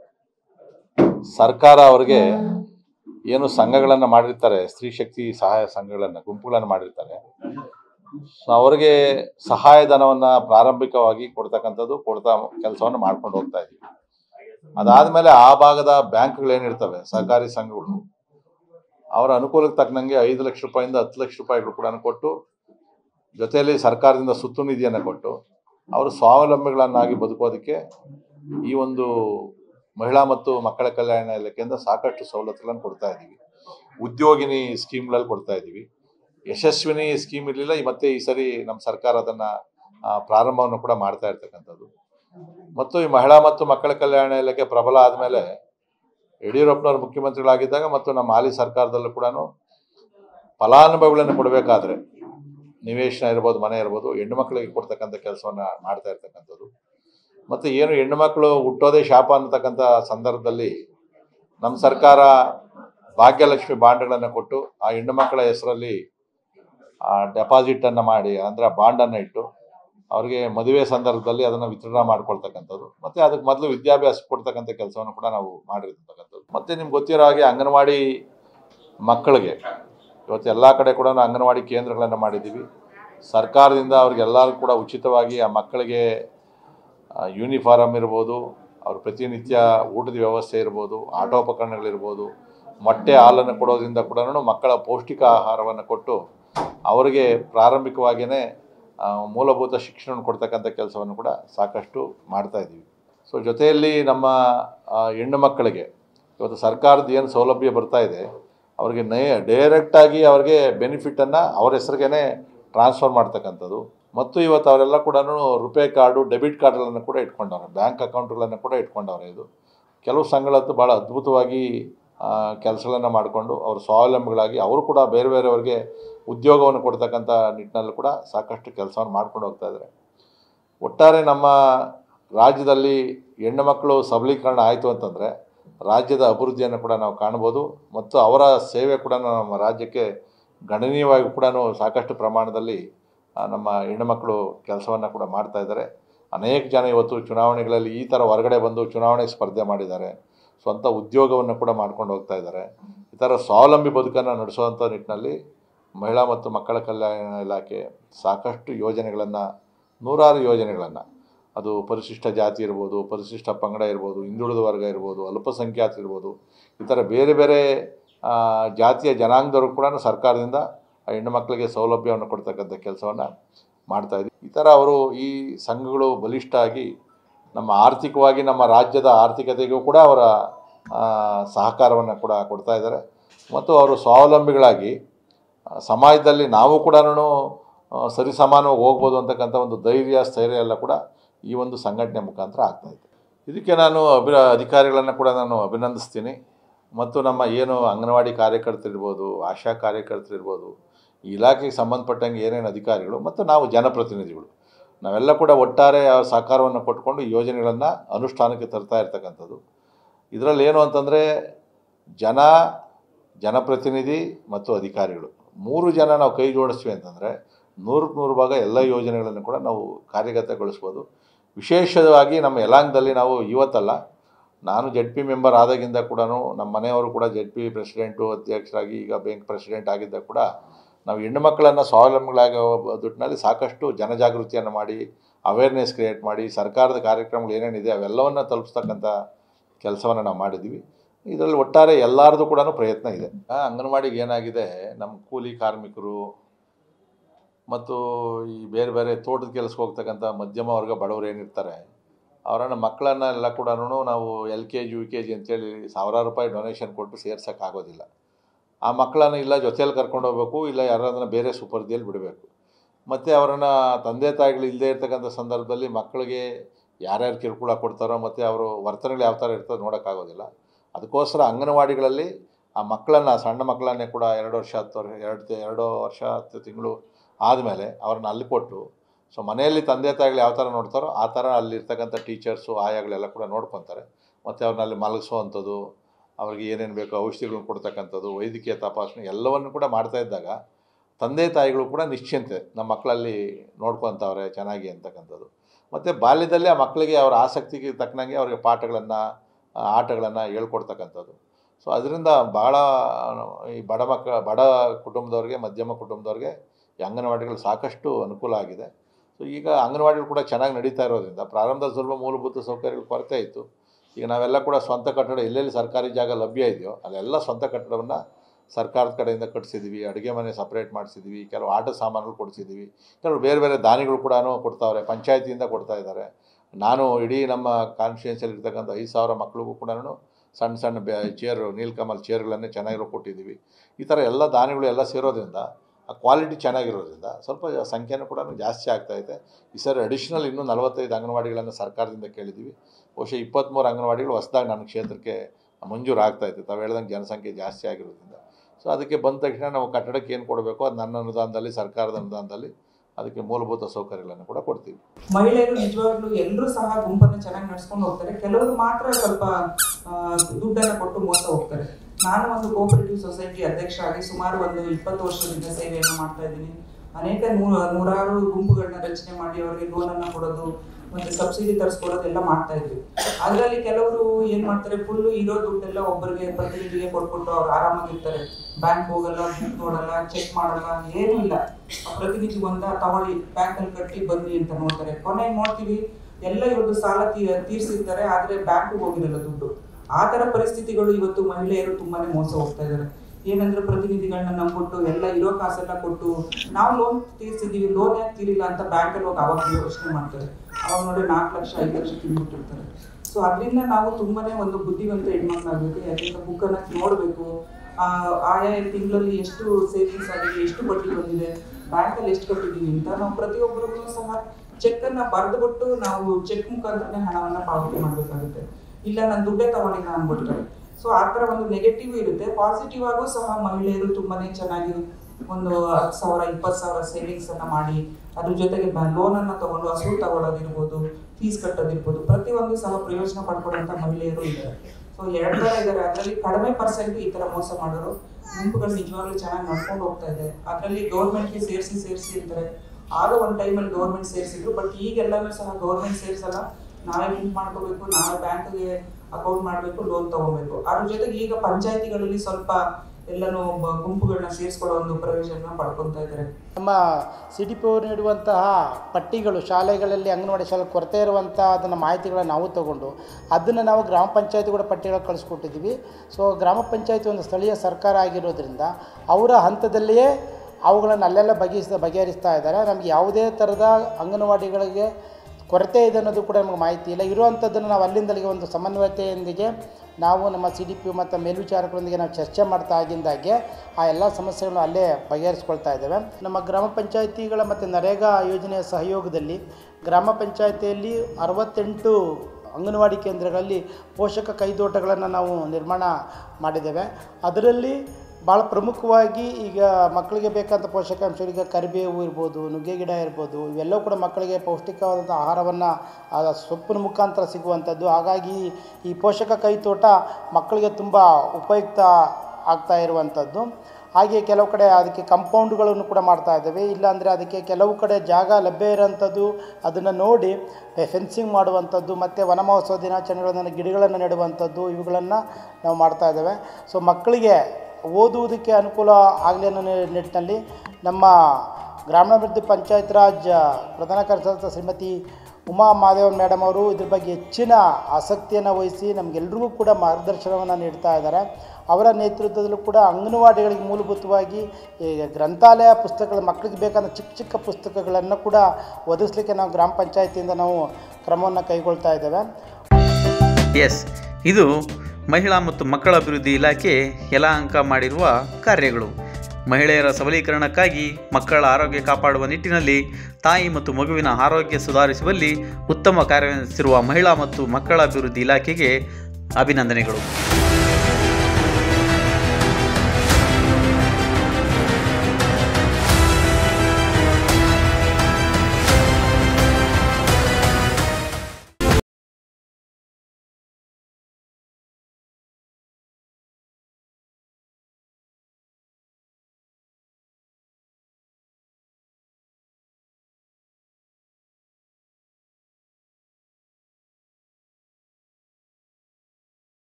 ಸರ್ಕಾರ ಅವರಿಗೆ ಏನು ಸಂಘಗಳನ್ನು ಮಾಡಿರ್ತಾರೆ ಸ್ತ್ರೀ ಶಕ್ತಿ ಸಹಾಯ ಸಂಘಗಳನ್ನು ಗುಂಪುಗಳನ್ನು ಮಾಡಿರ್ತಾರೆ ಸೊ ಅವರಿಗೆ ಸಹಾಯಧನವನ್ನು ಪ್ರಾರಂಭಿಕವಾಗಿ ಕೊಡ್ತಕ್ಕಂಥದ್ದು ಕೊಡ್ತಾ ಕೆಲಸವನ್ನು ಮಾಡ್ಕೊಂಡು ಹೋಗ್ತಾ ಇದ್ದೀವಿ ಅದಾದಮೇಲೆ ಆ ಭಾಗದ ಬ್ಯಾಂಕ್ಗಳೇನಿರ್ತವೆ ಸಹಕಾರಿ ಸಂಘಗಳು ಅವರ ಅನುಕೂಲಕ್ಕೆ ತಕ್ಕನಂಗೆ ಐದು ಲಕ್ಷ ರೂಪಾಯಿಂದ ಹತ್ತು ಲಕ್ಷ ರೂಪಾಯಿಗಳು ಕೂಡ ಕೊಟ್ಟು ಜೊತೆಯಲ್ಲಿ ಸರ್ಕಾರದಿಂದ ಸುತ್ತು ನಿಧಿಯನ್ನು ಕೊಟ್ಟು ಅವರು ಸ್ವಾವಲಂಬಿಗಳನ್ನಾಗಿ ಬದುಕೋದಕ್ಕೆ ಈ ಒಂದು ಮಹಿಳಾ ಮತ್ತು ಮಕ್ಕಳ ಕಲ್ಯಾಣ ಇಲಾಖೆಯಿಂದ ಸಾಕಷ್ಟು ಸವಲತ್ತುಗಳನ್ನು ಕೊಡ್ತಾ ಇದ್ದೀವಿ ಉದ್ಯೋಗಿನಿ ಸ್ಕೀಮ್ಗಳಲ್ಲಿ ಕೊಡ್ತಾ ಇದ್ದೀವಿ ಯಶಸ್ವಿನಿ ಸ್ಕೀಮ್ ಇರಲಿಲ್ಲ ಮತ್ತೆ ಈ ಸರಿ ನಮ್ಮ ಸರ್ಕಾರ ಅದನ್ನು ಪ್ರಾರಂಭವನ್ನು ಕೂಡ ಮಾಡ್ತಾ ಇರ್ತಕ್ಕಂಥದ್ದು ಮತ್ತು ಈ ಮಹಿಳಾ ಮತ್ತು ಮಕ್ಕಳ ಕಲ್ಯಾಣ ಇಲಾಖೆ ಪ್ರಬಲ ಆದಮೇಲೆ ಯಡಿಯೂರಪ್ಪನವರು ಮುಖ್ಯಮಂತ್ರಿಗಳಾಗಿದ್ದಾಗ ಮತ್ತು ನಮ್ಮ ಹಾಲಿ ಸರ್ಕಾರದಲ್ಲೂ ಕೂಡ ಫಲಾನುಭವಿಗಳನ್ನು ಕೊಡಬೇಕಾದ್ರೆ ನಿವೇಶನ ಇರ್ಬೋದು ಮನೆ ಇರ್ಬೋದು ಹೆಣ್ಣು ಮಕ್ಕಳಿಗೆ ಕೊಡ್ತಕ್ಕಂಥ ಕೆಲಸವನ್ನು ಮಾಡ್ತಾ ಇರ್ತಕ್ಕಂಥದ್ದು ಮತ್ತು ಏನು ಹೆಣ್ಣು ಮಕ್ಕಳು ಹುಟ್ಟೋದೇ ಶಾಪ ಅನ್ನತಕ್ಕಂಥ ಸಂದರ್ಭದಲ್ಲಿ ನಮ್ಮ ಸರ್ಕಾರ ಭಾಗ್ಯಲಕ್ಷ್ಮಿ ಬಾಂಡ್ಗಳನ್ನು ಕೊಟ್ಟು ಆ ಹೆಣ್ಣು ಮಕ್ಕಳ ಹೆಸರಲ್ಲಿ ಡೆಪಾಸಿಟನ್ನು ಮಾಡಿ ಅಂದರೆ ಬಾಂಡನ್ನು ಇಟ್ಟು ಅವ್ರಿಗೆ ಮದುವೆ ಸಂದರ್ಭದಲ್ಲಿ ಅದನ್ನು ವಿತರಣೆ ಮಾಡ್ಕೊಳ್ತಕ್ಕಂಥದ್ದು ಮತ್ತು ಅದಕ್ಕೆ ಮೊದಲು ವಿದ್ಯಾಭ್ಯಾಸ ಕೊಡ್ತಕ್ಕಂಥ ಕೆಲಸವನ್ನು ಕೂಡ ನಾವು ಮಾಡಿರ್ತಕ್ಕಂಥದ್ದು ಮತ್ತು ನಿಮ್ಗೆ ಗೊತ್ತಿರೋ ಹಾಗೆ ಅಂಗನವಾಡಿ ಮಕ್ಕಳಿಗೆ ಇವತ್ತು ಎಲ್ಲ ಕಡೆ ಕೂಡ ಅಂಗನವಾಡಿ ಕೇಂದ್ರಗಳನ್ನು ಮಾಡಿದ್ದೀವಿ ಸರ್ಕಾರದಿಂದ ಅವ್ರಿಗೆಲ್ಲರೂ ಕೂಡ ಉಚಿತವಾಗಿ ಆ ಮಕ್ಕಳಿಗೆ ಯೂನಿಫಾರಮ್ ಇರ್ಬೋದು ಅವ್ರ ಪ್ರತಿನಿತ್ಯ ಊಟದ ವ್ಯವಸ್ಥೆ ಇರ್ಬೋದು ಆಟೋಪಕರಣಗಳಿರ್ಬೋದು ಮೊಟ್ಟೆ ಹಾಲನ್ನು ಕೊಡೋದ್ರಿಂದ ಕೂಡ ಮಕ್ಕಳ ಪೌಷ್ಟಿಕ ಆಹಾರವನ್ನು ಕೊಟ್ಟು ಅವರಿಗೆ ಪ್ರಾರಂಭಿಕವಾಗಿಯೇ ಆ, ಮೂಲಭೂತ ಶಿಕ್ಷಣ ಕೊಡ್ತಕ್ಕಂಥ ಕೆಲಸವನ್ನು ಕೂಡ ಸಾಕಷ್ಟು ಮಾಡ್ತಾ ಇದ್ದೀವಿ ಸೊ ಜೊತೆಯಲ್ಲಿ ನಮ್ಮ ಆ, ಹೆಣ್ಣು ಮಕ್ಕಳಿಗೆ ಇವತ್ತು ಸರ್ಕಾರದ ಏನು ಸೌಲಭ್ಯ ಬರ್ತಾ ಇದೆ ಅವ್ರಿಗೆ ನೇ ಡೈರೆಕ್ಟಾಗಿ ಅವ್ರಿಗೆ ಬೆನಿಫಿಟನ್ನು ಅವ್ರ ಹೆಸರಿಗೇ ಟ್ರಾನ್ಸ್ಫರ್ ಮಾಡ್ತಕ್ಕಂಥದ್ದು ಮತ್ತು ಇವತ್ತು ಅವರೆಲ್ಲ ಕೂಡ ರುಪೇ ಕಾರ್ಡು ಡೆಬಿಟ್ ಕಾರ್ಡ್ಗಳನ್ನು ಕೂಡ ಇಟ್ಕೊಂಡವ್ರೆ ಬ್ಯಾಂಕ್ ಅಕೌಂಟ್ಗಳನ್ನು ಕೂಡ ಇಟ್ಕೊಂಡವ್ರೆ ಇದು ಕೆಲವು ಸಂಘಗಳಂತೂ ಭಾಳ ಅದ್ಭುತವಾಗಿ ಕೆಲಸಗಳನ್ನು ಮಾಡಿಕೊಂಡು ಅವರು ಸ್ವಾವಲಂಬಿಗಳಾಗಿ ಅವರು ಕೂಡ ಬೇರೆ ಬೇರೆಯವ್ರಿಗೆ ಉದ್ಯೋಗವನ್ನು ಕೊಡ್ತಕ್ಕಂಥ ನಿಟ್ಟಿನಲ್ಲೂ ಕೂಡ ಸಾಕಷ್ಟು ಕೆಲಸವನ್ನು ಮಾಡ್ಕೊಂಡು ಹೋಗ್ತಾ ಇದ್ದಾರೆ ಒಟ್ಟಾರೆ ನಮ್ಮ ರಾಜ್ಯದಲ್ಲಿ ಹೆಣ್ಣು ಮಕ್ಕಳು ಸಬಲೀಕರಣ ಆಯಿತು ಅಂತಂದರೆ ರಾಜ್ಯದ ಅಭಿವೃದ್ಧಿಯನ್ನು ಕೂಡ ನಾವು ಕಾಣ್ಬೋದು ಮತ್ತು ಅವರ ಸೇವೆ ಕೂಡ ನಮ್ಮ ರಾಜ್ಯಕ್ಕೆ ಗಣನೀಯವಾಗಿ ಕೂಡ ಸಾಕಷ್ಟು ಪ್ರಮಾಣದಲ್ಲಿ ಆ, ನಮ್ಮ ಹೆಣ್ಣುಮಕ್ಕಳು ಕೆಲಸವನ್ನು ಕೂಡ ಮಾಡ್ತಾ ಇದ್ದಾರೆ ಅನೇಕ ಜನ ಇವತ್ತು ಚುನಾವಣೆಗಳಲ್ಲಿ ಈ ಥರ ಹೊರಗಡೆ ಬಂದು ಚುನಾವಣೆ ಸ್ಪರ್ಧೆ ಮಾಡಿದ್ದಾರೆ ಸ್ವಂತ ಉದ್ಯೋಗವನ್ನು ಕೂಡ ಮಾಡ್ಕೊಂಡು ಹೋಗ್ತಾ ಇದ್ದಾರೆ ಈ ಥರ ಸ್ವಾವಲಂಬಿ ಬದುಕನ್ನು ನಡೆಸುವಂಥ ನಿಟ್ಟಿನಲ್ಲಿ ಮಹಿಳಾ ಮತ್ತು ಮಕ್ಕಳ ಕಲ್ಯಾಣ ಇಲಾಖೆ ಸಾಕಷ್ಟು ಯೋಜನೆಗಳನ್ನು ನೂರಾರು ಯೋಜನೆಗಳನ್ನು ಅದು ಪರಿಶಿಷ್ಟ ಜಾತಿ ಇರ್ಬೋದು ಪರಿಶಿಷ್ಟ ಪಂಗಡ ಇರ್ಬೋದು ಹಿಂದುಳಿದ ವರ್ಗ ಇರ್ಬೋದು ಅಲ್ಪಸಂಖ್ಯಾತ ಇರ್ಬೋದು ಈ ಥರ ಬೇರೆ ಬೇರೆ ಆ, ಜಾತಿಯ ಜನಾಂಗದವರು ಕೂಡ ಸರ್ಕಾರದಿಂದ ಆ ಹೆಣ್ಣು ಮಕ್ಕಳಿಗೆ ಸೌಲಭ್ಯವನ್ನು ಕೊಡ್ತಕ್ಕಂಥ ಕೆಲಸವನ್ನು ಮಾಡ್ತಾ ಇದ್ದೀವಿ ಈ ಥರ ಅವರು ಈ ಸಂಘಗಳು ಬಲಿಷ್ಠ ಆಗಿ ನಮ್ಮ ಆರ್ಥಿಕವಾಗಿ ನಮ್ಮ ರಾಜ್ಯದ ಆರ್ಥಿಕತೆಗೂ ಕೂಡ ಅವರ ಸಹಕಾರವನ್ನು ಕೂಡ ಕೊಡ್ತಾ ಇದ್ದಾರೆ ಮತ್ತು ಅವರು ಸ್ವಾವಲಂಬಿಗಳಾಗಿ ಆ, ಸಮಾಜದಲ್ಲಿ ನಾವು ಕೂಡ ಸರಿಸಮಾನವಾಗಿ ಹೋಗ್ಬೋದು ಅಂತಕ್ಕಂಥ ಒಂದು ಧೈರ್ಯ ಸ್ಥೈರ್ಯ ಎಲ್ಲ ಕೂಡ ಈ ಒಂದು ಸಂಘಟನೆ ಮುಖಾಂತರ ಆಗ್ತಾ ಇದೆ ಇದಕ್ಕೆ ನಾನು ಅಭಿ ಅಧಿಕಾರಿಗಳನ್ನು ಕೂಡ ನಾನು ಅಭಿನಂದಿಸ್ತೀನಿ ಮತ್ತು ನಮ್ಮ ಏನು ಅಂಗನವಾಡಿ ಕಾರ್ಯಕರ್ತರಿರ್ಬೋದು ಆಶಾ ಕಾರ್ಯಕರ್ತರಿರ್ಬೋದು ಈ ಇಲಾಖೆಗೆ ಸಂಬಂಧಪಟ್ಟಂಗೆ ಏನೇನು ಅಧಿಕಾರಿಗಳು ಮತ್ತು ನಾವು ಜನಪ್ರತಿನಿಧಿಗಳು ನಾವೆಲ್ಲ ಕೂಡ ಒಟ್ಟಾರೆ ಆ ಸಹಕಾರವನ್ನು ಕೊಟ್ಕೊಂಡು ಈ ಯೋಜನೆಗಳನ್ನು ಅನುಷ್ಠಾನಕ್ಕೆ ತರ್ತಾ ಇರ್ತಕ್ಕಂಥದ್ದು ಇದರಲ್ಲಿ ಏನು ಅಂತಂದರೆ ಜನ ಜನಪ್ರತಿನಿಧಿ ಮತ್ತು ಅಧಿಕಾರಿಗಳು ಮೂರು ಜನ ನಾವು ಕೈ ಜೋಡಿಸ್ವಿ ಅಂತಂದರೆ ನೂರಕ್ಕೆ ನೂರು ಭಾಗ ಎಲ್ಲ ಯೋಜನೆಗಳನ್ನು ಕೂಡ ನಾವು ಕಾರ್ಯಗತಗೊಳಿಸ್ಬೋದು ವಿಶೇಷವಾಗಿ ನಮ್ಮ ಯಲಾಂಗದಲ್ಲಿ ನಾವು ಇವತ್ತಲ್ಲ ನಾನು ಜೆಡ್ ಪಿ ಮೆಂಬರ್ ಆದಾಗಿಂದ ಕೂಡ ನಮ್ಮ ಮನೆಯವರು ಕೂಡ ಜೆಡ್ ಪಿ ಪ್ರೆಸಿಡೆಂಟು ಅಧ್ಯಕ್ಷರಾಗಿ ಈಗ ಬ್ಯಾಂಕ್ ಪ್ರೆಸಿಡೆಂಟ್ ಆಗಿದ್ದ ಕೂಡ ನಾವು ಹೆಣ್ಣು ಮಕ್ಕಳನ್ನು ಸ್ವಾವಲಂಬಿಗಳಾಗೋ ದುಟ್ಟಿನಲ್ಲಿ ಸಾಕಷ್ಟು ಜನಜಾಗೃತಿಯನ್ನು ಮಾಡಿ ಅವೇರ್ನೆಸ್ ಕ್ರಿಯೇಟ್ ಮಾಡಿ ಸರ್ಕಾರದ ಕಾರ್ಯಕ್ರಮಗಳು ಏನೇನಿದೆ ಅವೆಲ್ಲವನ್ನು ತಲುಪಿಸ್ತಕ್ಕಂಥ ಕೆಲಸವನ್ನು ನಾವು ಮಾಡಿದ್ದೀವಿ ಇದರಲ್ಲಿ ಒಟ್ಟಾರೆ ಎಲ್ಲರದು ಕೂಡ ಪ್ರಯತ್ನ ಇದೆ ಆ, ಅಂಗನವಾಡಿಗೆ ಏನಾಗಿದೆ ನಮ್ಮ ಕೂಲಿ ಕಾರ್ಮಿಕರು ಮತ್ತು ಈ ಬೇರೆ ಬೇರೆ ತೋಟದ ಕೆಲಸಕ್ಕೆ ಹೋಗ್ತಕ್ಕಂಥ ಮಧ್ಯಮ ವರ್ಗ ಬಡವರು ಏನಿರ್ತಾರೆ ಅವರನ್ನ ಮಕ್ಕಳನ್ನ ಎಲ್ಲ ಕೂಡ ನಾವು L K G U K G ಅಂತೇಳಿ ಸಾವಿರಾರು ರೂಪಾಯಿ ಡೊನೇಷನ್ ಕೊಟ್ಟು ಸೇರ್ಸೋಕ್ಕಾಗೋದಿಲ್ಲ ಆ ಮಕ್ಕಳನ್ನ ಇಲ್ಲ ಜೊತೆಯಲ್ಲಿ ಕರ್ಕೊಂಡು ಹೋಗ್ಬೇಕು ಇಲ್ಲ ಯಾರಾದ್ರೂ ಬೇರೆ ಸುಪರ್ದಿಯಲ್ಲಿ ಬಿಡಬೇಕು ಮತ್ತು ಅವರನ್ನು ತಂದೆ ತಾಯಿಗಳು ಇಲ್ಲದೇ ಇರ್ತಕ್ಕಂಥ ಸಂದರ್ಭದಲ್ಲಿ ಮಕ್ಕಳಿಗೆ ಯಾರ್ಯಾರು ಕಿರುಕುಳ ಕೊಡ್ತಾರೋ ಮತ್ತು ಅವರು ವರ್ತನೆಗಳು ಯಾವ ಥರ ಇರ್ತದೆ ನೋಡೋಕ್ಕಾಗೋದಿಲ್ಲ ಅದಕ್ಕೋಸ್ಕರ ಅಂಗನವಾಡಿಗಳಲ್ಲಿ ಆ ಮಕ್ಕಳನ್ನು ಸಣ್ಣ ಮಕ್ಕಳನ್ನೇ ಕೂಡ ಎರಡು ವರ್ಷ ಹತ್ತು ವರ್ಷ ಎರಡು ತಿ- ಎರಡು ವರ್ಷ ಹತ್ತು ತಿಂಗಳು ಆದಮೇಲೆ ಅವ್ರನ್ನ ಅಲ್ಲಿ ಕೊಟ್ಟು ಸೊ ಮನೆಯಲ್ಲಿ ತಂದೆ ತಾಯಿಗಳು ಯಾವ ಥರ ನೋಡ್ತಾರೋ ಆ ಥರ ಅಲ್ಲಿರ್ತಕ್ಕಂಥ ಟೀಚರ್ಸು ಆಯಾಗಳೆಲ್ಲ ಕೂಡ ನೋಡ್ಕೊತಾರೆ ಮತ್ತು ಅವ್ರನ್ನ ಅಲ್ಲಿ ಮಲಗಿಸುವಂಥದ್ದು ಅವ್ರಿಗೆ ಏನೇನು ಬೇಕೋ ಔಷಧಿಗಳನ್ನ ಕೊಡ್ತಕ್ಕಂಥದ್ದು ವೈದ್ಯಕೀಯ ತಪಾಸಣೆ ಎಲ್ಲವನ್ನು ಕೂಡ ಮಾಡ್ತಾ ಇದ್ದಾಗ ತಂದೆ ತಾಯಿಗಳು ಕೂಡ ನಿಶ್ಚಿಂತೆ ನಮ್ಮ ಮಕ್ಕಳಲ್ಲಿ ನೋಡ್ಕೊತವ್ರೆ ಚೆನ್ನಾಗಿ ಅಂತಕ್ಕಂಥದ್ದು ಮತ್ತು ಬಾಲ್ಯದಲ್ಲೇ ಆ ಮಕ್ಕಳಿಗೆ ಅವರ ಆಸಕ್ತಿಗೆ ತಕ್ಕನಂಗೆ ಅವರಿಗೆ ಪಾಠಗಳನ್ನು ಆಟಗಳನ್ನು ಹೇಳ್ಕೊಡ್ತಕ್ಕಂಥದ್ದು ಸೊ ಅದರಿಂದ ಭಾಳ ಈ ಬಡ ಮಕ್ಕ ಬಡ ಕುಟುಂಬದವ್ರಿಗೆ ಮಧ್ಯಮ ಕುಟುಂಬದವ್ರಿಗೆ ಈ ಅಂಗನವಾಡಿಗಳು ಸಾಕಷ್ಟು ಅನುಕೂಲ ಆಗಿದೆ ಸೊ ಈಗ ಅಂಗನವಾಡಿಗಳು ಕೂಡ ಚೆನ್ನಾಗಿ ನಡೀತಾ ಇರೋದ್ರಿಂದ ಪ್ರಾರಂಭದ ಸ್ವಲ್ಪ ಮೂಲಭೂತ ಸೌಕರ್ಯಗಳ ಕೊರತೆ ಇತ್ತು ಈಗ ನಾವೆಲ್ಲ ಕೂಡ ಸ್ವಂತ ಕಟ್ಟಡ ಎಲ್ಲೆಲ್ಲಿ ಸರ್ಕಾರಿ ಜಾಗ ಲಭ್ಯ ಇದೆಯೋ ಅಲ್ಲೆಲ್ಲ ಸ್ವಂತ ಕಟ್ಟಡವನ್ನು ಸರ್ಕಾರದ ಕಡೆಯಿಂದ ಕಟ್ಸಿದ್ದೀವಿ ಅಡುಗೆ ಮನೆ ಸಪ್ರೇಟ್ ಮಾಡಿಸಿದ್ದೀವಿ ಕೆಲವು ಆಟ ಸಾಮಾನುಗಳು ಕೊಡಿಸಿದ್ದೀವಿ ಕೆಲವು ಬೇರೆ ಬೇರೆ ದಾನಿಗಳು ಕೂಡ ಕೊಡ್ತಾವ್ರೆ ಪಂಚಾಯತಿಯಿಂದ ಕೊಡ್ತಾ ಇದ್ದಾರೆ ನಾನು ಇಡೀ ನಮ್ಮ ಕಾನ್ಸ್ಟಿಟ್ಯೂನ್ಸಿಯಲ್ಲಿ ಇರ್ತಕ್ಕಂಥ ಐದು ಸಾವಿರ ಮಕ್ಳಿಗೂ ಕೂಡ ಸಣ್ಣ ಸಣ್ಣ ಬೆ ಚೇರು ನೀಲ್ಕಮಲ್ ಚೇರ್ಗಳನ್ನೇ ಚೆನ್ನಾಗಿರೋ ಕೊಟ್ಟಿದ್ದೀವಿ ಈ ಥರ ಎಲ್ಲ ದಾನಿಗಳು ಎಲ್ಲ ಸೇರೋದ್ರಿಂದ ಆ ಕ್ವಾಲಿಟಿ ಚೆನ್ನಾಗಿರೋದ್ರಿಂದ ಸ್ವಲ್ಪ ಸಂಖ್ಯೆನೂ ಕೂಡ ಜಾಸ್ತಿ ಆಗ್ತಾಯಿದೆ ಈ ಸರಿ ಅಡಿಷ್ನಲ್ ಇನ್ನೂ ನಲವತ್ತೈದು ಅಂಗನವಾಡಿಗಳನ್ನು ಸರ್ಕಾರದಿಂದ ಕೇಳಿದ್ದೀವಿ ಬಹುಶಃ ಇಪ್ಪತ್ತ್ಮೂರು ಅಂಗನವಾಡಿಗಳು ಹೊಸದಾಗಿ ನನ್ನ ಕ್ಷೇತ್ರಕ್ಕೆ ಮಂಜೂರು ಆಗ್ತಾಯಿದೆ ತಾವು ಹೇಳ್ದಂಗೆ ಜನಸಂಖ್ಯೆ ಜಾಸ್ತಿ ಆಗಿರೋದ್ರಿಂದ ಸೊ ಅದಕ್ಕೆ ಬಂದ ತಕ್ಷಣ ನಾವು ಕಟ್ಟಡಕ್ಕೆ ಏನು ಕೊಡಬೇಕು ಅದು ನನ್ನ ಅನುದಾನದಲ್ಲಿ ಸರ್ಕಾರದ ಅನುದಾನದಲ್ಲಿ ಅದಕ್ಕೆ ಮೂಲಭೂತ ಸೌಕರ್ಯಗಳನ್ನು ಕೂಡ ಕೊಡ್ತೀವಿ ಮಹಿಳೆಯರು ನಿಜವಾಗ್ಲೂ ಎಲ್ಲರೂ ಸಹ ಗುಂಪನ್ನು ಚೆನ್ನಾಗಿ ನಡ್ಸ್ಕೊಂಡು ಹೋಗ್ತಾರೆ ಕೆಲವರು ಮಾತ್ರ ಸ್ವಲ್ಪ ಆ, ದುಡ್ಡನ್ನ ಕೊಟ್ಟು ಮೋಸ ಹೋಗ್ತಾರೆ ನಾನು ಒಂದು ಕೋಆಪರೇಟಿವ್ ಸೊಸೈಟಿ ಅಧ್ಯಕ್ಷ ಆಗಿ ಸುಮಾರು ಒಂದು ಇಪ್ಪತ್ತು ವರ್ಷದಿಂದ ಸೇವೆಯನ್ನು ಮಾಡ್ತಾ ಇದ್ದೀನಿ ಅನೇಕ ನೂರ ನೂರಾರು ಗುಂಪುಗಳನ್ನ ರಚನೆ ಮಾಡಿ ಅವರಿಗೆ ಲೋನ್ ಅನ್ನ ಕೊಡೋದು ಮತ್ತೆ ಸಬ್ಸಿಡಿ ತರಿಸ್ಕೊಡೋದೆಲ್ಲ ಮಾಡ್ತಾ ಇದ್ವಿ ಅದರಲ್ಲಿ ಕೆಲವರು ಏನ್ ಮಾಡ್ತಾರೆ ಫುಲ್ ಇರೋ ದುಡ್ಡೆಲ್ಲ ಒಬ್ಬರಿಗೆ ಪ್ರತಿನಿಧಿಗೆ ಕೊಟ್ಬಿಟ್ಟು ಅವ್ರು ಆರಾಮಾಗಿರ್ತಾರೆ ಬ್ಯಾಂಕ್ ಹೋಗಲ್ಲ ಬುಕ್ ನೋಡಲ್ಲ ಚೆಕ್ ಮಾಡಲ್ಲ ಏನೂ ಇಲ್ಲ ಆ ಪ್ರತಿನಿಧಿ ಒಂದ ತಗೊಳ್ಳಿ ಬ್ಯಾಂಕ್ ಅಲ್ಲಿ ಕಟ್ಟಿ ಬನ್ನಿ ಅಂತ ನೋಡ್ತಾರೆ ಕೊನೆಗೆ ನೋಡ್ತೀವಿ ಎಲ್ಲ ಇವ್ರದ್ದು ಸಾಲ ತೀ- ತೀರ್ಸಿರ್ತಾರೆ ಆದ್ರೆ ಬ್ಯಾಂಕ್ ಹೋಗಿರಲ್ಲ ದುಡ್ಡು ಆ ತರ ಪರಿಸ್ಥಿತಿಗಳು ಇವತ್ತು ಮಹಿಳೆಯರು ತುಂಬಾನೇ ಮೋಸ ಹೋಗ್ತಾ ಇದ್ದಾರೆ ಏನಂದ್ರೆ ಪ್ರತಿನಿಧಿಗಳನ್ನ ನಂಬಿಟ್ಟು ಎಲ್ಲ ಇರೋ ಕಾಸೆಲ್ಲ ಕೊಟ್ಟು ನಾವು ಲೋನ್ ತೀರ್ಸಿದೀವಿ ಲೋನ್ ಯಾಕೆ ತೀರಿಲ್ಲ ಅಂತ ಬ್ಯಾಂಕ್ ಅಲ್ಲಿ ಹೋಗಿ ಅವಾಗ ಯೋಚನೆ ಮಾಡ್ತಾರೆ ಅವಾಗ ನೋಡಿ ನಾಲ್ಕು ಲಕ್ಷ ಐದು ಲಕ್ಷ ತಿಂದ್ಬಿಟ್ಟಿರ್ತಾರೆ ಸೊ ಅದರಿಂದ ನಾವು ತುಂಬಾನೇ ಒಂದು ಬುದ್ಧಿವಂತ ಹೆಣ್ಮಕ್ಳಾಗಬೇಕು ಯಾಕೆಂದ್ರೆ ಬುಕ್ ಅನ್ನ ನೋಡ್ಬೇಕು ಆ, ಆಯಾ ತಿಂಗಳಲ್ಲಿ ಎಷ್ಟು ಸೇವಿಂಗ್ಸ್ ಆಗಿದೆ ಎಷ್ಟು ಬಡ್ಡಿ ಬಂದಿದೆ ಬ್ಯಾಂಕ್ ಅಲ್ಲಿ ಎಷ್ಟು ಕಟ್ಟಿದೀವಿ ಅಂತ ನಾವು ಪ್ರತಿಯೊಬ್ಬರಿಗೂ ಸಹ ಚೆಕ್ ಅನ್ನ ಬರೆದುಬಿಟ್ಟು ನಾವು ಚೆಕ್ ಮುಖಾಂತರನೇ ಹಣವನ್ನ ಪಾವತಿ ಮಾಡ್ಬೇಕಾಗುತ್ತೆ ಇಲ್ಲ ನಾನು ದುಡ್ಡೇ ತಗೊಂಡಿಲ್ಲ ಅನ್ಬಿಡ್ತಾರೆ ಸೊ ಆ ತರ ಒಂದು ನೆಗೆಟಿವ್ ಇರುತ್ತೆ ಪಾಸಿಟಿವ್ ಆಗೂ ಸಹ ಮಹಿಳೆಯರು ತುಂಬಾನೇ ಚೆನ್ನಾಗಿ ಒಂದು ಹತ್ತು ಸಾವಿರ ಇಪ್ಪತ್ತು ಸಾವಿರ ಸೇವಿಂಗ್ಸ್ ಅನ್ನ ಮಾಡಿ ಅದ್ರ ಜೊತೆಗೆ ಲೋನ್ ಅನ್ನ ತಗೊಂಡು ಹಸು ತಗೊಳ್ಳೋದಿರ್ಬೋದು ಫೀಸ್ ಕಟ್ಟೋದಿರ್ಬೋದು ಪ್ರತಿಯೊಂದು ಸಹ ಪ್ರಯೋಜನ ಪಡ್ಕೊಳ್ಳುವಂತ ಮಹಿಳೆಯರು ಇದ್ದಾರೆ ಸೊ ಎರಡ್ ತರ ಇದ್ದಾರೆ ಅದರಲ್ಲಿ ಕಡಿಮೆ ಪರ್ಸೆಂಟ್ ಈ ತರ ಮೋಸ ಮಾಡೋರು ಗುಂಪುಗಳು ನಿಜವಾಗ್ಲೂ ಚೆನ್ನಾಗಿ ನಡ್ಕೊಂಡು ಹೋಗ್ತಾ ಇದೆ ಅದರಲ್ಲಿ ಗೌರ್ಮೆಂಟ್ಗೆ ಸೇರಿಸಿ ಸೇರಿಸಿ ಅಂತಾರೆ ಆಗ ಒಂದು ಟೈಮಲ್ಲಿ ಗೌರ್ಮೆಂಟ್ ಸೇರಿಸಿದ್ರು ಬಟ್ ಈಗೆಲ್ಲನೂ ಸಹ ಗೌರ್ಮೆಂಟ್ ಸೇರಿಸಲ್ಲ ನಾವೇ ಲಿಂಕ್ ಮಾಡ್ಕೋಬೇಕು ನಾವೇ ಬ್ಯಾಂಕ್ಗೆ ಅಕೌಂಟ್ ಮಾಡಬೇಕು ಲೋನ್ ತಗೋಬೇಕು ಅದ್ರ ಜೊತೆಗೆ ಈಗ ಪಂಚಾಯತಿಗಳಲ್ಲಿ ಸ್ವಲ್ಪ ಎಲ್ಲನೂ ಬ- ಗುಂಪುಗಳನ್ನ ಸೇರಿಸ್ಕೊಳ್ಳೋ ಒಂದು ಪ್ರಯೋಜನ ಪಡ್ಕೊತಾ ಇದ್ದಾರೆ ನಮ್ಮ ಸಿ ಡಿ ಪಿ ಅವರು ನೀಡುವಂತಹ ಪಟ್ಟಿಗಳು ಶಾಲೆಗಳಲ್ಲಿ ಅಂಗನವಾಡಿ ಶಾಲೆ ಕೊರತೆ ಇರುವಂಥ ಅದನ್ನು ಮಾಹಿತಿಗಳನ್ನು ನಾವು ತಗೊಂಡು ಅದನ್ನು ನಾವು ಗ್ರಾಮ ಪಂಚಾಯತಿ ಕೂಡ ಪಟ್ಟಿಗಳು ಕಳಿಸ್ಕೊಟ್ಟಿದ್ದೀವಿ ಸೊ ಗ್ರಾಮ ಪಂಚಾಯತಿ ಒಂದು ಸ್ಥಳೀಯ ಸರ್ಕಾರ ಆಗಿರೋದ್ರಿಂದ ಅವರ ಹಂತದಲ್ಲಿಯೇ ಅವುಗಳನ್ನು ಅಲ್ಲೆಲ್ಲ ಬಗೆಹರಿಸ ಬಗೆಹರಿಸ್ತಾ ಇದ್ದಾರೆ ನಮಗೆ ಯಾವುದೇ ಥರದ ಅಂಗನವಾಡಿಗಳಿಗೆ ಕೊರತೆ ಇದೆ ಅನ್ನೋದು ಕೂಡ ನಮಗೆ ಮಾಹಿತಿ ಇಲ್ಲ ಇರುವಂಥದ್ದನ್ನು ನಾವು ಅಲ್ಲಿಂದಲಿಗೆ ಒಂದು ಸಮನ್ವಯತೆಯೊಂದಿಗೆ ನಾವು ನಮ್ಮ ಸಿ ಡಿ ಪಿ ಮತ್ತು ಮೇಲ್ವಿಚಾರಕರೊಂದಿಗೆ ನಾವು ಚರ್ಚೆ ಮಾಡ್ತಾ ಆಗಿಂದಾಗೆ ಆ ಎಲ್ಲ ಸಮಸ್ಯೆಗಳನ್ನು ಅಲ್ಲೇ ಬಗೆಹರಿಸ್ಕೊಳ್ತಾ ಇದ್ದೇವೆ ನಮ್ಮ ಗ್ರಾಮ ಪಂಚಾಯಿತಿಗಳ ಮತ್ತು ನರೇಗಾ ಯೋಜನೆಯ ಸಹಯೋಗದಲ್ಲಿ ಗ್ರಾಮ ಪಂಚಾಯಿತಿಯಲ್ಲಿ ಅರವತ್ತೆಂಟು ಅಂಗನವಾಡಿ ಕೇಂದ್ರಗಳಲ್ಲಿ ಪೋಷಕ ಕೈದೋಟಗಳನ್ನು ನಾವು ನಿರ್ಮಾಣ ಮಾಡಿದ್ದೇವೆ ಅದರಲ್ಲಿ ಭಾಳ ಪ್ರಮುಖವಾಗಿ ಈಗ ಮಕ್ಕಳಿಗೆ ಬೇಕಾದಂಥ ಪೋಷಕಾಂಶಗಳು ಈಗ ಕರಿಬೇವು ಇರ್ಬೋದು ನುಗ್ಗೆ ಗಿಡ ಇರ್ಬೋದು ಇವೆಲ್ಲವೂ ಕೂಡ ಮಕ್ಕಳಿಗೆ ಪೌಷ್ಟಿಕವಾದಂಥ ಆಹಾರವನ್ನು ಸೊಪ್ಪಿನ ಮುಖಾಂತರ ಸಿಗುವಂಥದ್ದು ಹಾಗಾಗಿ ಈ ಪೋಷಕ ಕೈ ತೋಟ ಮಕ್ಕಳಿಗೆ ತುಂಬ ಉಪಯುಕ್ತ ಆಗ್ತಾ ಇರುವಂಥದ್ದು ಹಾಗೆ ಕೆಲವು ಕಡೆ ಅದಕ್ಕೆ ಕಂಪೌಂಡ್ಗಳನ್ನು ಕೂಡ ಮಾಡ್ತಾ ಇದ್ದೇವೆ ಇಲ್ಲಾಂದರೆ ಅದಕ್ಕೆ ಕೆಲವು ಕಡೆ ಜಾಗ ಲಭ್ಯ ಇರೋಂಥದ್ದು ಅದನ್ನು ನೋಡಿ ಫೆನ್ಸಿಂಗ್ ಮಾಡುವಂಥದ್ದು ಮತ್ತು ವನ ಮಹೋತ್ಸವ ದಿನಾಚರಣೆಗಳನ್ನು ಗಿಡಗಳನ್ನು ನೆಡುವಂಥದ್ದು ಇವುಗಳನ್ನು ನಾವು ಮಾಡ್ತಾ ಇದ್ದೇವೆ ಸೊ ಮಕ್ಕಳಿಗೆ ಓದುವುದಕ್ಕೆ ಅನುಕೂಲ ಆಗಲಿ ಅನ್ನೋ ನಿ- ನಿಟ್ಟಿನಲ್ಲಿ ನಮ್ಮ ಗ್ರಾಮೀಣಾಭಿವೃದ್ಧಿ ಪಂಚಾಯತ್ ರಾಜ್ ಪ್ರಧಾನ ಕಾರ್ಯದರ್ಶಿ ಶ್ರೀಮತಿ ಉಮಾ ಮಾದೇವನ್ ಮೇಡಮ್ ಅವರು ಇದ್ರ ಬಗ್ಗೆ ಹೆಚ್ಚಿನ ಆಸಕ್ತಿಯನ್ನು ವಹಿಸಿ ನಮಗೆಲ್ರಿಗೂ ಕೂಡ ಮಾರ್ಗದರ್ಶನವನ್ನು ನೀಡ್ತಾ ಇದ್ದಾರೆ ಅವರ ನೇತೃತ್ವದಲ್ಲೂ ಕೂಡ ಅಂಗನವಾಡಿಗಳಿಗೆ ಮೂಲಭೂತವಾಗಿ ಈ ಗ್ರಂಥಾಲಯ ಪುಸ್ತಕಗಳು ಮಕ್ಕಳಿಗೆ ಬೇಕಾದ ಚಿಕ್ಕ ಚಿಕ್ಕ ಪುಸ್ತಕಗಳನ್ನು ಕೂಡ ಒದಗಿಸ್ಲಿಕ್ಕೆ ನಾವು ಗ್ರಾಮ ಪಂಚಾಯತಿಯಿಂದ ನಾವು ಕ್ರಮವನ್ನು ಕೈಗೊಳ್ತಾ ಇದ್ದೇವೆ ಎಸ್ ಇದು ಮಹಿಳಾ ಮತ್ತು ಮಕ್ಕಳ ಅಭಿವೃದ್ಧಿ ಇಲಾಖೆ ಯಲಹಂಕ ಮಾಡಿರುವ ಕಾರ್ಯಗಳು ಮಹಿಳೆಯರ ಸಬಲೀಕರಣಕ್ಕಾಗಿ ಮಕ್ಕಳ ಆರೋಗ್ಯ ಕಾಪಾಡುವ ನಿಟ್ಟಿನಲ್ಲಿ ತಾಯಿ ಮತ್ತು ಮಗುವಿನ ಆರೋಗ್ಯ ಸುಧಾರಿಸುವಲ್ಲಿ ಉತ್ತಮ ಕಾರ್ಯನಿರ್ವಹಿಸಿರುವ ಮಹಿಳಾ ಮತ್ತು ಮಕ್ಕಳ ಅಭಿವೃದ್ಧಿ ಇಲಾಖೆಗೆ ಅಭಿನಂದನೆಗಳು